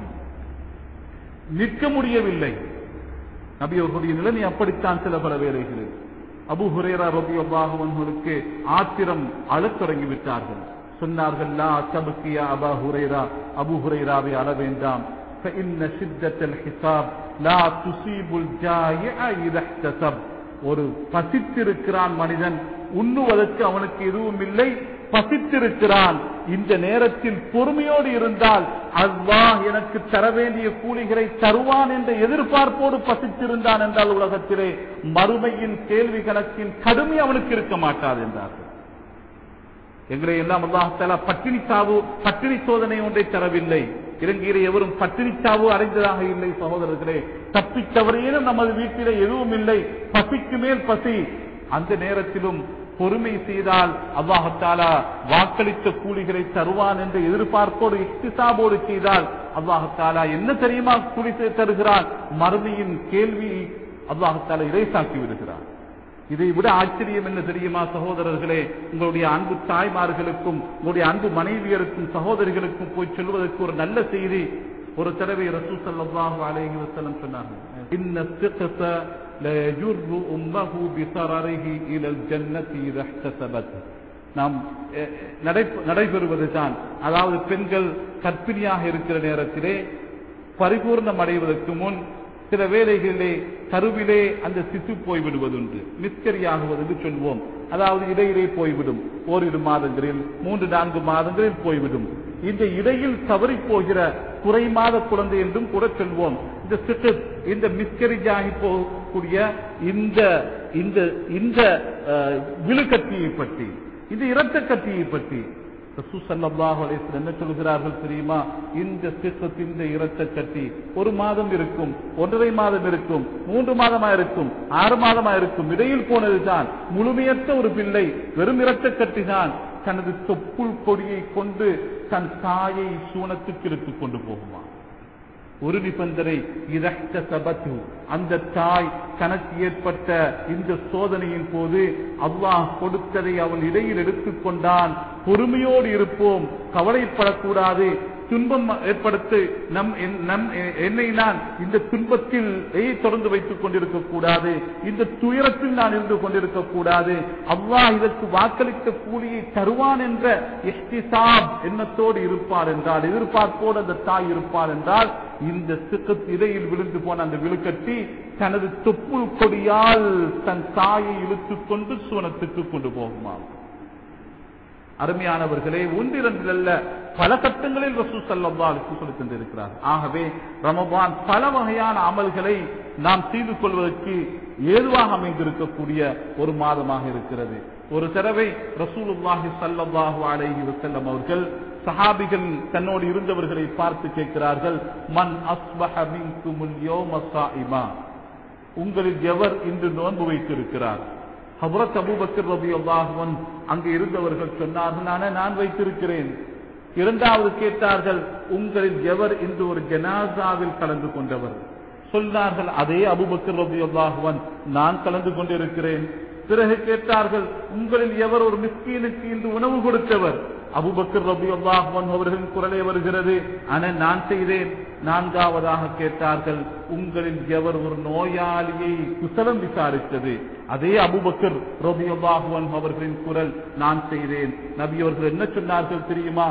[SPEAKER 1] நிற்க முடியவில்லை நபி அவர்களுடைய நிலைமை அப்படித்தான் சில பல வேலைகளில் அபு ஹுரேரா ரபி அல்லாஹுவன்களுக்கு ஆத்திரம் அழத் தொடங்கி விட்டார்கள் சொன்னார்கள் லா தபுக்கியா அபா ஹுரேரா அபு ஹுரேராவை அழ வேண்டாம் فإن شدة الحساب لا تصيب الجائع إذا احتسب ஒரு பசித்திருக்கிறான் மனிதன் உண்ணுவதற்கு அவனுக்கு எதுவும் இல்லை பசித்திருக்கிறான் இந்த நேரத்தில் பொறுமையோடு இருந்தால் அல்லாஹ் எனக்கு தர வேண்டிய கூலிகளை தருவான் என்ற எதிர்பார்ப்போடு பசித்திருந்தான் என்றால் உலகத்திலே மறுமையின் கேள்வி கணக்கின் கடுமை அவனுக்கு இருக்க மாட்டாது என்றார்கள் எங்களை எல்லாம் அல்லாஹால பட்டினி சாவு பட்டினி சோதனை ஒன்றை தரவில்லை இலங்கையிலே எவரும் பட்டினி சாவு அடைந்ததாக இல்லை சகோதரர்களே தப்பித்தவரையிலும் நமது வீட்டிலே எதுவும் இல்லை பசிக்கு மேல் பசி அந்த நேரத்திலும் பொறுமை செய்தால் அல்லாஹத்தாலா வாக்களித்த கூலிகளை தருவான் என்ற எதிர்பார்ப்போடு இஷ்டிசாபோடு செய்தால் அல்லாஹத்தாலா என்ன தெரியுமா கூலி தருகிறான் மறுமையின் கேள்வி அல்லாஹத்தாலா இறைசாக்கி விடுகிறான் இதை விட ஆச்சரியம் என்ன தெரியுமா சகோதரர்களே உங்களுடைய அன்பு தாய்மார்களுக்கும் உங்களுடைய அன்பு மனைவியருக்கும் சகோதரிகளுக்கும் போய் சொல்வதற்கு ஒரு நல்ல செய்தி ஒரு தடவை ரசூ சல்லாஹு அலைஹி வஸல்லம் சொன்னார்கள் இன்ன الثقة لا يجر أمه بسرره إلى الجنة إذا احتسبت நாம் நடைபெறுவதுதான் அதாவது பெண்கள் கற்பிணியாக இருக்கிற நேரத்திலே பரிபூர்ணம் அடைவதற்கு முன் சில வேளைகளிலே கருவிலே அந்த சிசு போய்விடுவதுண்டு மிஸ்கரி ஆகுவது என்று சொல்வோம் அதாவது இடையிலே போய்விடும் ஓரிரு மாதங்களில் மூன்று நான்கு மாதங்களில் போய்விடும் இந்த இடையில் தவறி போகிற குறை மாத குழந்தை என்றும் கூட சொல்வோம் இந்த சிட்டு இந்த மிஸ்கரிஜ் ஆகி போகக்கூடிய இந்த இந்த இந்த விழுக்கத்தியை பற்றி இந்த இரத்த கத்தியை பற்றி என்ன சொல்கிறார்கள் தெரியுமா இந்த சித்தத் இந்த இரத்த கட்டி ஒரு மாதம் இருக்கும் ஒன்றரை மாதம் இருக்கும் மூன்று மாதமா இருக்கும் ஆறு மாதமா இருக்கும் இடையில் போனதுதான் முழுமையற்ற ஒரு பிள்ளை வெறும் இரத்த கட்டி தான் தனது தொப்புள் கொடியை கொண்டு தன் தாயை சூனத்துக்கு இழுத்துக் கொண்டு போகுமா ஒரு நிபந்தனை இரத்த சபத்து அந்த தாய் தனக்கு ஏற்பட்ட இந்த சோதனையின் போது அல்லாஹ் கொடுத்ததை அவன் இடையில் எடுத்துக்கொண்டான் பொறுமையோடு இருப்போம் கவலைப்படக்கூடாது துன்பம் ஏற்படுத்தி நம் நம் என்னை நான் இந்த துன்பத்தில் தொடர்ந்து வைத்துக் கொண்டிருக்க கூடாது இந்த துயரத்தில் நான் இருந்து கொண்டிருக்க கூடாது அல்லாஹ் இதற்கு வாக்களித்த கூலியை தருவான் என்ற எஸ்டிசாப் எண்ணத்தோடு இருப்பார் என்றால் எதிர்பார்ப்போடு அந்த தாய் இருப்பார் என்றால் இந்த சிக்கத் இடையில் விழுந்து போன அந்த விழுக்கட்டி தனது தொப்புள் கொடியால் தன் தாயை இழுத்துக் கொண்டு சுவனத்துக்கு கொண்டு போகுமா அருமையானவர்களே ஒன்றிரண்டில் அல்ல பல கட்டங்களில் ரசூ சல்லா சொல்லி தந்திருக்கிறார் ஆகவே ரமபான் பல வகையான அமல்களை நாம் செய்து கொள்வதற்கு ஏதுவாக அமைந்திருக்கக்கூடிய ஒரு மாதமாக இருக்கிறது ஒரு தடவை ரசூலுல்லாஹி சல்லல்லாஹு அலைஹி வஸல்லம் அவர்கள் சஹாபிகள் தன்னோடு இருந்தவர்களை பார்த்து கேட்கிறார்கள் மன் அஸ்பஹ மின்குமுல் யௌம ஸாயிமா உங்களில் எவர் இன்று நோன்பு வைத்திருக்கிறார் ஹபரத் அபூபக்கர் ரபி அல்லாஹுவன் அங்கு இருந்தவர்கள் சொன்னார்கள் நானே நான் வைத்திருக்கிறேன் இரண்டாவது கேட்டார்கள் உங்களில் எவர் இன்று ஒரு ஜனாசாவில் கலந்து கொண்டவர் சொன்னார்கள் அதே அபுபக்கர் ரபி அல்லாஹுவன் நான் கலந்து கொண்டிருக்கிறேன் பிறகு கேட்டார்கள் உங்களில் எவர் ஒரு மிஸ்கீனுக்கு இன்று உணவு கொடுத்தவர் அபுபக்கர் ரபி அல்லாஹுவன் அவர்களின் குரலே வருகிறது ஆன நான் செய்தேன் நான்காவதாக கேட்டார்கள் உங்களில் எவர் ஒரு நோயாளியை குசலம் விசாரித்தது அதே அபுபக்கர் ரபி அல்லாஹுவன் அவர்களின் குரல் நான் செய்தேன் நபி அவர்கள் என்ன சொன்னார்கள் தெரியுமா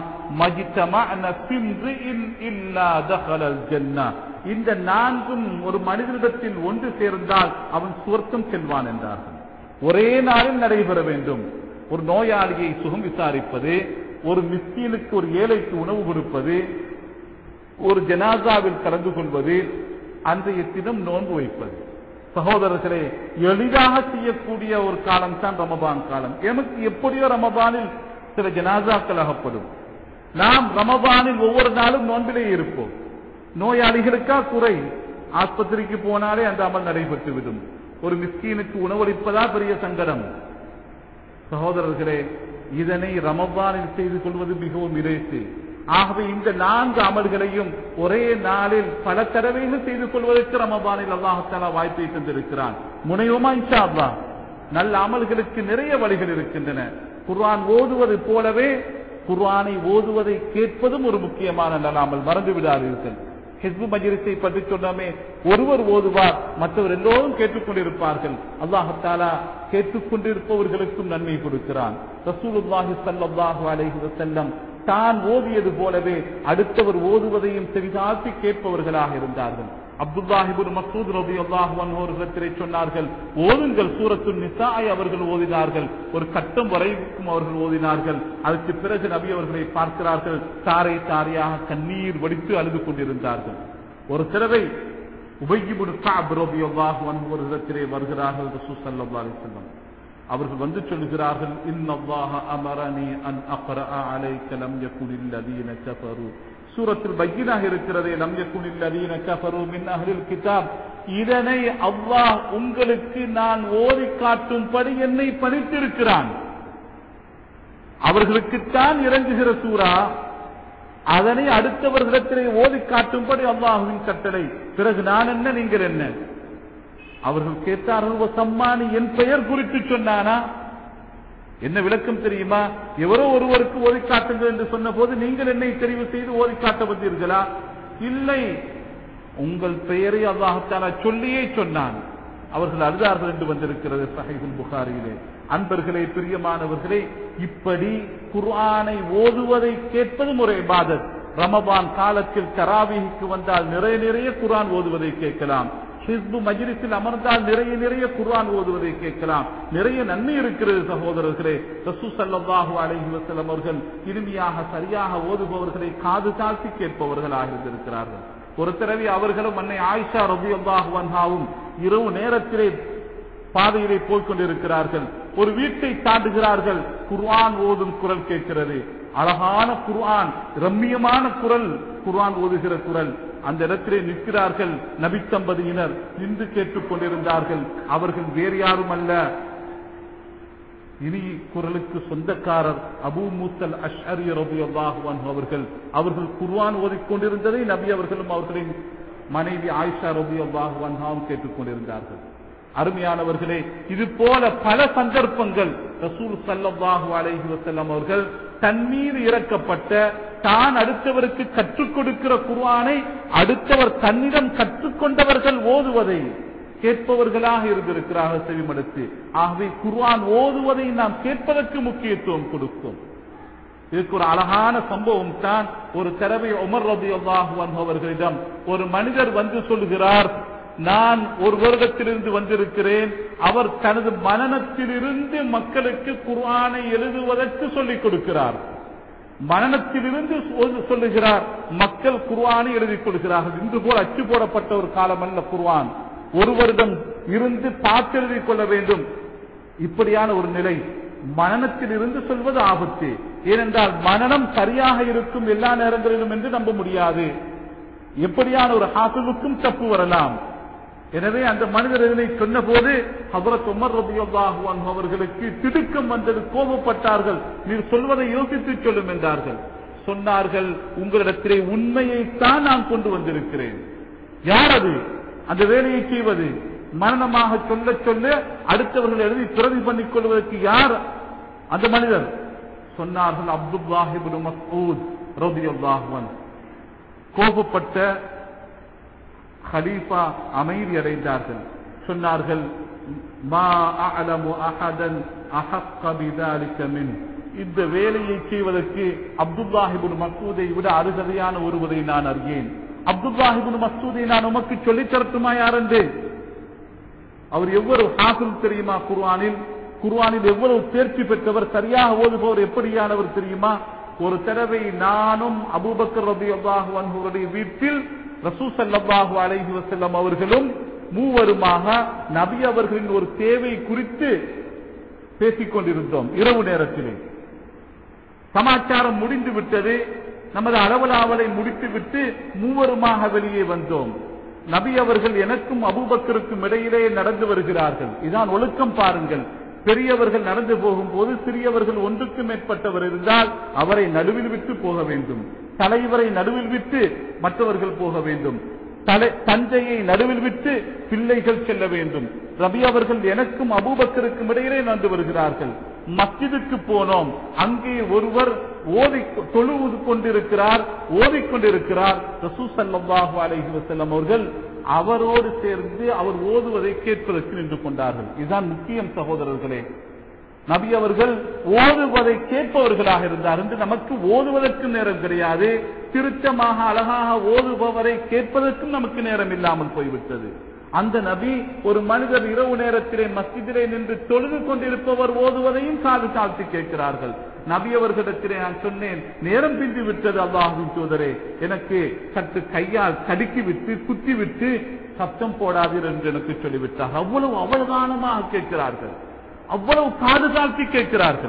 [SPEAKER 1] மஜித்தமா இந்த நான்கும் ஒரு மனிதனிடத்தில் ஒன்று சேர்ந்தால் அவன் சுவர்க்கம் செல்வான் என்றார்கள் ஒரே நாளில் நடைபெற வேண்டும் ஒரு நோயாளியை சுகம் விசாரிப்பது ஒரு மிஸ்கீனுக்கு ஒரு ஏழைக்கு உணவு கொடுப்பது ஒரு ஜனாசாவில் கலந்து கொள்வது அன்றைய தினம் நோன்பு வைப்பது சகோதரர்களே எளிதாக செய்யக்கூடிய ஒரு காலம் தான் ரமபான் காலம் எமக்கு எப்படியோ ரமபானில் சில ஜனாசாக்கள் அகப்படும் நாம் ரமபானில் ஒவ்வொரு நாளும் நோன்பிலே இருப்போம் நோயாளிகளுக்கா குறை ஆஸ்பத்திரிக்கு போனாலே அந்த அமல் நடைபெற்று விடும் ஒரு மிஸ்கீனுக்கு உணவளிப்பதா பெரிய சங்கடம் சகோதரர்களே இதனை ரமபானில் செய்து கொள்வது மிகவும் இலேசு ஆகவே இந்த நான்கு அமல்களையும் ஒரே நாளில் பல தடவைகள் செய்து கொள்வதற்கு ரமபானில் அல்லாஹாலா வாய்ப்பை தந்திருக்கிறான் முனைவுமா இன்ஷா அல்லாஹ் நல்ல அமல்களுக்கு நிறைய வழிகள் இருக்கின்றன குர்ஆன் ஓதுவது போலவே குர்ஆனை ஓதுவதை கேட்பதும் ஒரு முக்கியமான நல்ல அமல் மறந்து விடாதீர்கள் ஹிஸ்பு மஜிலிஸை பற்றி சொன்னோமே ஒருவர் ஓதுவார் மற்றவர் எல்லோரும் கேட்டுக்கொண்டிருப்பார்கள் அல்லாஹத்தாலா கேட்டுக்கொண்டிருப்பவர்களுக்கும் நன்மை கொடுக்கிறான் ரசூலுல்லாஹி ஸல்லல்லாஹு அலைஹி வஸல்லம் தான் ஓதியது போலவே அடுத்தவர் ஓதுவதையும் செவிதாழ்த்தி கேட்பவர்களாக இருந்தார்கள் அப்துல்லாஹிபுன் மசூத் ரபி அல்லாஹு அவர்களிடத்திலே சொன்னார்கள் ஓதுங்கள் சூரத்து நிசாய் அவர்கள் ஓதினார்கள் ஒரு கட்டம் வரைக்கும் அவர்கள் ஓதினார்கள் அதற்கு பிறகு நபி அவர்களை பார்க்கிறார்கள் தாரை தாரையாக கண்ணீர் வடித்து அழுது கொண்டிருந்தார்கள் ஒரு தடவை உபய்யிபுன் காப் ரபி அல்லாஹு அவர்களிடத்திலே வருகிறார்கள் ரசூ சல்லா அலிசல்லம் அவர்கள் வந்து சொல்கிறார்கள் இன்னல்லாஹ அமரனி அன் அக்ரஅ அலைக லம் யகுனில் லதீன கஃபரு சூரத்தில் பையினாக இருக்கிறதே லம் யகுனில் லதீன கஃபரு மின் அஹ்லில் கிதாப் இதனை அல்லாஹ் உங்களுக்கு நான் ஓதி காட்டும்படி என்னை பணித்திருக்கிறான் அவர்களுக்குத்தான் இறங்குகிற சூரா அதனை அடுத்தவர்களிடத்திலே ஓதி காட்டும்படி அல்லாஹுவின் கட்டளை பிறகு நான் என்ன நீங்கள் என்ன அவர்கள் கேட்டார்கள் சம்மானி என் பெயர் குறித்து சொன்னானா என்ன விளக்கம் தெரியுமா எவரோ ஒருவருக்கு ஓதி காட்டுங்கள் என்று சொன்ன போது நீங்கள் என்னை தெரிவு செய்து ஓதி காட்ட வந்தீர்களா இல்லை உங்கள் பெயரை அல்லாஹால சொல்லியே சொன்னான் அவர்கள் அழுதார்கள் என்று வந்திருக்கிறது சஹைகுல் புகாரியிலே அன்பர்களே பிரியமானவர்களே இப்படி குர்ஆனை ஓதுவதை கேட்பதும் ஒரு இபாதத் ரமபான் காலத்தில் தராவிக்கு வந்தால் நிறைய நிறைய குர்ஆன் ஓதுவதை கேட்கலாம் ஹிஸ்பு மஜ்லிஸில் அமர்ந்தால் நிறைய நிறைய குர்ஆன் ஓதுவதை கேட்கலாம் நிறைய நன்மை இருக்கிறது சகோதரர்களே ரசூ ஸல்லல்லாஹு அலைஹி வஸல்லம் அவர்கள் இனிமையாக சரியாக ஓதுபவர்களை காது தாழ்த்தி கேட்பவர்களாக இருந்திருக்கிறார்கள் ஒரு தடவை அவர்களும் அன்னை ஆயிஷா ரபியல்லாஹு அன்ஹாவும் இரவு நேரத்திலே பாதையிலே போய்க் கொண்டிருக்கிறார்கள் ஒரு வீட்டை தாண்டுகிறார்கள் குர்ஆன் ஓதும் குரல் கேட்கிறது அழகான குர்ஆன் ரம்மியமான குரல் குர்ஆன் ஓதுகிற குரல் அந்த இடத்திலே நிற்கிறார்கள் நபித்தம்பதியினர் நின்று கேட்டுக் கொண்டிருந்தார்கள் அவர்கள் வேறு யாரும் அல்ல இனி குரலுக்கு சொந்தக்காரர் அபூ மூசல் அஷ்அரி ரபியல்லாஹு அன்ஹு அவர்கள் அவர்கள் குர்ஆன் ஓதிக்கொண்டிருந்ததை நபி அவர்களும் அவர்களின் மனைவி ஆயிஷா ரபியல்லாஹு அன்ஹாவும் கேட்டுக் கொண்டிருந்தார்கள் அருமையானவர்களே இது போல பல சந்தர்ப்பங்கள் ரசூல் சல்லல்லாஹு அலைஹி வஸல்லம் அவர்கள் தன் மீது இறக்கப்பட்ட தான் அடுத்தவருக்கு கற்றுக் கொடுக்கிற குர்ஆனை அடுத்தவர் தன்னிடம் கற்றுக்கொண்டவர்கள் ஓதுவதை கேட்பவர்களாக இருந்திருக்கிறார்கள் செவிமடுத்து ஆகவே குர்ஆன் ஓதுவதை நாம் கேட்பதற்கு முக்கியத்துவம் கொடுக்கும் இதுக்கு ஒரு அழகான சம்பவம் தான் ஒரு தடவை உமர் ரபி அல்லாஹு அவர்களிடம் ஒரு மனிதர் வந்து சொல்கிறார் நான் ஒரு வருடத்திலிருந்து வந்திருக்கிறேன் அவர் தனது மனநத்திலிருந்து மக்களுக்கு குர்ஆனை எழுதுவதற்கு சொல்லிக் கொடுக்கிறார் மனநத்திலிருந்து சொல்லுகிறார் மக்கள் குர்ஆனை எழுதிக் கொள்கிறார்கள் இன்று போல் அச்சு போடப்பட்ட ஒரு காலம் அல்ல குர்ஆன் ஒரு வருடம் இருந்து பார்த்து எழுதிக் கொள்ள வேண்டும் இப்படியான ஒரு நிலை மனநத்தில் இருந்து சொல்வது ஆபத்து ஏனென்றால் மனநம் சரியாக இருக்கும் எல்லா நேரங்களிலும் என்று நம்ப முடியாது எப்படியான ஒரு ஹாஃபிவுக்கும் தப்பு வரலாம் எனவே அந்த மனிதர் இதனை சொன்ன போது ஹபரத் உமர் ரபியல்லாஹு அவர்களுக்கு திடுக்கம் வந்தது கோபப்பட்டார்கள் நீர் சொல்வதை யோசித்து சொல்லும் என்றார்கள் சொன்னார்கள் உங்களிடத்திலே உண்மையைத்தான் நான் கொண்டு வந்திருக்கிறேன் யார் அது அந்த வேலையை செய்வது மரணமாக சொல்ல சொல்ல அடுத்தவர்கள் எழுதி துறவி பண்ணிக் கொள்வதற்கு யார் அந்த மனிதர் சொன்னார்கள் அப்துல்லாஹிபுன் மசூத் ரபியல்லாஹுவன் கோபப்பட்ட ஹலீஃபா அமைதி அடைந்தார்கள் சொன்னார்கள் மா அஅலமு அஹதன் அஹக்க பிதாலிக மின் இந்த வேலையை செய்வதற்கு அப்துல்லாஹிபுன் மசூதை விட அருகதையான ஒருவரை நான் அறியேன் அப்துல்லாஹிபுன் மசூதை நான் உமக்கு சொல்லித் தரட்டுமா யார் என்று அவர் எவ்வளவு ஹாசில் தெரியுமா குர்ஆனில் குர்ஆனில் எவ்வளவு தேர்ச்சி பெற்றவர் சரியாக ஓதுபவர் எப்படியானவர் தெரியுமா ஒரு தடவை நானும் அபூபக்கர் ரபி அல்லாஹு அன்ஹுடைய வீட்டில் ரசூ சல்லாஹு அலைஹி வஸல்லம் அவர்களும் மூவருமாக நபி அவர்களின் ஒரு தேவை குறித்து பேசிக் கொண்டிருந்தோம் இரவு நேரத்திலே சமாச்சாரம் முடிந்து விட்டது நமது அளவலாவலை முடித்துவிட்டு மூவருமாக வெளியே வந்தோம் நபி அவர்கள் எனக்கும் அபூபக்கருக்கும் இடையிலே நடந்து வருகிறார்கள் இதான் ஒழுக்கம் பாருங்கள் பெரியவர்கள் நடந்து போகும்போது சிறியவர்கள் ஒன்றுக்கு மேற்பட்டவர் இருந்தால் அவரை நடுவில் விட்டு போக வேண்டும் தலைவரை நடுவில் விட்டு மற்றவர்கள் போக வேண்டும் தலை தந்தையை நடுவில் விட்டு பிள்ளைகள் செல்ல வேண்டும் ரபி அவர்கள் எனக்கும் அபூபக்கருக்கும் இடையிலே நடந்து வருகிறார்கள் மஸ்ஜிதுக்கு போனோம் அங்கே ஒருவர் ஓதி தொழுவது கொண்டிருக்கிறார் ஓதிக்கொண்டிருக்கிறார் ரசூ சல்லாஹூ அலைஹி வஸல்லம் அவர்கள் அவரோடு சேர்ந்து அவர் ஓதுவதை கேட்பதற்கு நின்று கொண்டார்கள் இதுதான் முக்கியம் சகோதரர்களே நபி அவர்கள் ஓதுவதை கேட்பவர்களாக இருந்தார் என்று நமக்கு ஓதுவதற்கு நேரம் கிடையாது திருத்தமாக அழகாக ஓதுபவரை கேட்பதற்கும் நமக்கு நேரம் இல்லாமல் போய்விட்டது அந்த நபி ஒரு மனிதர் இரவு நேரத்திலே மஸ்ஜிதிலே நின்று தொழுது கொண்டிருப்பவர் ஓதுவதையும் காது தாழ்த்தி கேட்கிறார்கள் நபி அவர்களிடத்திலே நான் சொன்னேன் நேரம் பிந்தி விட்டது அல்லாஹுவின் தூதரே எனக்கு சற்று கையால் தடுக்கி விட்டு குத்தி விட்டு சத்தம் போடாதீர் என்று எனக்கு சொல்லிவிட்டார் அவ்வளவு அவதானமாக கேட்கிறார்கள் அவ்வளவு காது தாழ்த்தி கேட்கிறார்கள்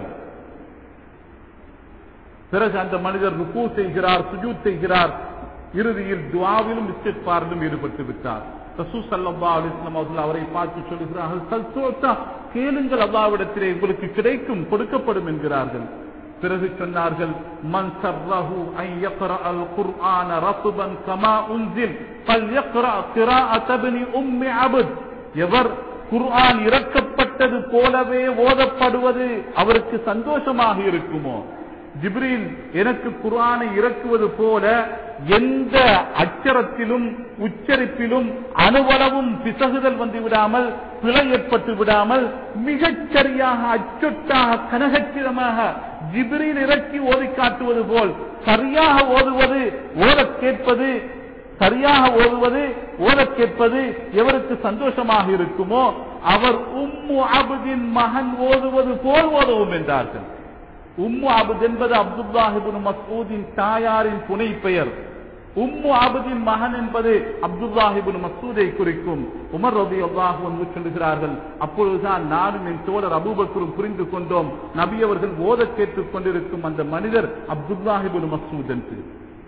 [SPEAKER 1] பிறகு அந்த மனிதர் ருக்கு செய்கிறார் சுஜூத் செய்கிறார் இறுதியில் துவாவிலும் இஸ்திஃபாரிலும் ஈடுபட்டு விட்டார் ரசூ சல்லா அலிஸ்லாம் அவர்கள் அவரை பார்த்து சொல்லுகிறார்கள் சல்சோத்தா கேளுங்கள் அல்லாவிடத்திலே உங்களுக்கு கிடைக்கும் கொடுக்கப்படும் என்கிறார்கள் பிறகு சொன்னார்கள் மன் சர்ரஹு அன் யக்ரா அல் குர்ஆன ரத்பன் கமா உன்சில் ஃபல்யக்ரா கிராஅத் இப்னி உம்மி அப்த் எவர் குர்ஆன் இறக்கப்பட்டது போலவே ஓதப்படுவது அவருக்கு சந்தோஷமாக இருக்குமோ ஜிப்ரீல் எனக்கு குர்ஆனை இறக்குவது போல எந்த அச்சரத்திலும் உச்சரிப்பிலும் அணுவளவும் பிசகுதல் வந்து விடாமல் பிழை ஏற்பட்டு விடாமல் மிகச் சரியாக அச்சொட்டாக கனகச்சிதமாக ஜிப்ரீல் இறக்கி ஓதி காட்டுவது போல் சரியாக ஓதுவது ஓதக் கேட்பது சரியாக ஓதுவது ஓதக் கேட்பது எவருக்கு சந்தோஷமாக இருக்குமோ அவர் உம்மு அபுதின் மகன் ஓதுவது போல் ஓதவும் என்றார்கள் உம்மு அபுத் என்பது அப்துல்லாஹிபின் மசூதின் தாயாரின் புனை பெயர் உம்மு அபுதின் மகன் என்பது அப்துல்லாஹிபின் மசூதை குறிக்கும் உமர் ரபி அல்லாஹு வந்து சொல்லுகிறார்கள் அப்பொழுதுதான் நானும் என் தோழர் அபூபக்கரும் புரிந்து கொண்டோம் நபி அவர்கள் ஓத கேட்டுக் கொண்டிருக்கும் அந்த மனிதர் அப்துல்லாஹிபின் மசூத் என்று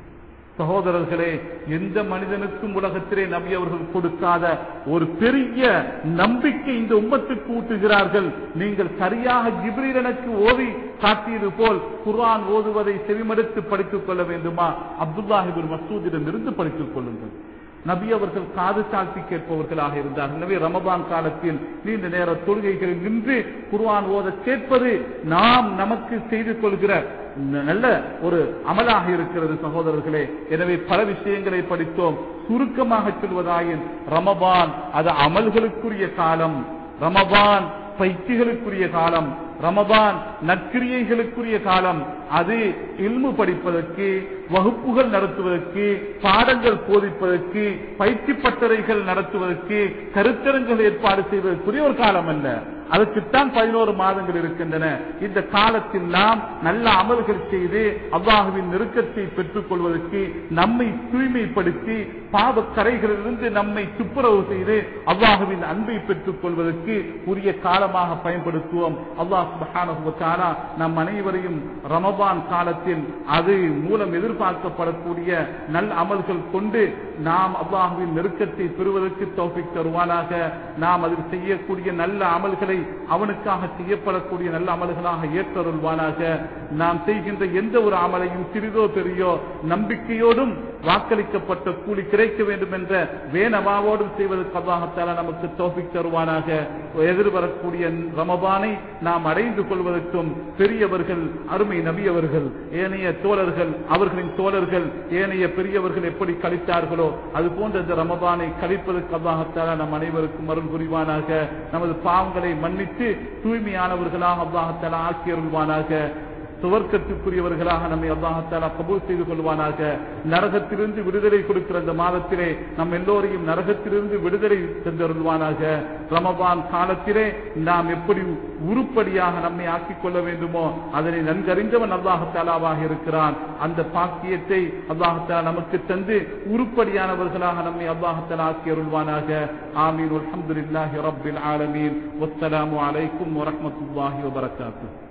[SPEAKER 1] சகோதரர்களே எந்த மனிதனுக்கும் உலகத்திலே நபி அவர்கள் கொடுக்காத ஒரு பெரிய நம்பிக்கை இந்த உம்மத்துக்கு ஊட்டுகிறார்கள் நீங்கள் சரியாக ஜிப்ரீல் எனக்கு ஓதி காட்டியது போல் குர்ஆன் ஓதுவதை செவிமடுத்து படித்துக் கொள்ள வேண்டுமா அப்துல்லாஹிபின் மசூதிடம் இருந்து படித்துக் கொள்ளுங்கள் நபி அவர்கள் காது தாழ்த்தி கேட்பவர்களாக இருந்தார்கள் எனவே ரமபான் காலத்தில் நீண்ட நேர தொழுகைகளில் நின்று குர்ஆன் ஓத கேட்பது நாம் நமக்கு செய்து கொள்கிற நல்ல ஒரு அமலாக இருக்கிறது சகோதரர்களே எனவே பல விஷயங்களை படித்தோம் சுருக்கமாக சொல்வதாயின் ரமபான் அது அமல்களுக்குரிய காலம் ரமபான் பயிற்சிகளுக்குரிய காலம் ரமபான் நற்கிரியைகளுக்குரிய காலம் அது இல்மு படிப்பதற்கு வகுப்புகள் நடத்துவதற்கு பாடங்கள் போதிப்பதற்கு பயிற்சி பட்டறைகள் நடத்துவதற்கு கருத்தரங்கள் ஏற்பாடு செய்வதற்குரிய ஒரு காலம் அல்ல அதற்குத்தான் பதினோரு மாதங்கள் இருக்கின்றன இந்த காலத்தில் நாம் நல்ல அமல்கள் செய்து அல்லாஹுவின் நெருக்கத்தை பெற்றுக் கொள்வதற்கு நம்மை தூய்மைப்படுத்தி பாவ கரைகளிலிருந்து நம்மை துப்புரவு செய்து அல்லாஹுவின் அன்பை பெற்றுக் கொள்வதற்கு உரிய காலமாக பயன்படுத்துவோம் அல்லாஹ் சுபஹானா நம் அனைவரையும் ரமபான் காலத்தில் அது மூலம் எதிர்பார்க்கப்படக்கூடிய நல் அமல்கள் கொண்டு நாம் அல்லாஹுவின் நெருக்கத்தை பெறுவதற்கு தோப்பிக் தருவானாக நாம் அதில் செய்யக்கூடிய நல்ல அமல்களை அவனுக்காக செய்யப்படக்கூடிய நல்ல அமல்களாக ஏற்றருள்வானாக நாம் செய்கின்ற எந்த ஒரு அமலையும் சிறிதோ பெரியோ நம்பிக்கையோடும் வாக்களிக்கப்பட்ட கூலி கிடைக்க வேண்டும் என்ற வேனவாவோடும் செய்வதற்கு அல்லாஹத்தால நமக்கு தோப்பிக் தருவானாக எதிர்வரக்கூடிய ரமபானை நாம் அடைந்து கொள்வதற்கும் பெரியவர்கள் அருமை நபியவர்கள் ஏனைய தோழர்கள் அவர்களின் தோழர்கள் ஏனைய பெரியவர்கள் எப்படி கழித்தார்களோ அது போன்ற இந்த ரமபானை கழிப்பதற்கு அல்லாஹத்தால நம் அனைவருக்கும் அருள் புரிவானாக நமது பாவங்களை மன்னித்து தூய்மையானவர்களாக அல்லாஹத்தால ஆக்கியருள்வானாக சுவர்க்கத்துக்குரியவர்களாக நம்மை அல்லாஹாலா கபூல் செய்து கொள்வானாக நரகத்திலிருந்து விடுதலை கொடுக்கிற அந்த மாதத்திலே நம் எல்லோரையும் நரகத்திலிருந்து விடுதலை தந்தருள்வானாக ரமபான் காலத்திலே நாம் எப்படி உருப்படியாக நம்மை ஆக்கிக் கொள்ள வேண்டுமோ அதனை நன்கறிந்தவன் அல்லாஹாலாவாக இருக்கிறான் அந்த பாக்கியத்தை அல்லாஹாலா நமக்கு தந்து உருப்படியானவர்களாக நம்மை அல்லாஹாலா ஆக்கி அருள்வானாக ஆமீன் அல்ஹம்துலில்லாஹி ரப்பில் ஆலமீன் வஸ்ஸலாமு அலைக்கும் வரஹ்மத்துல்லாஹி வபரகாத்துஹு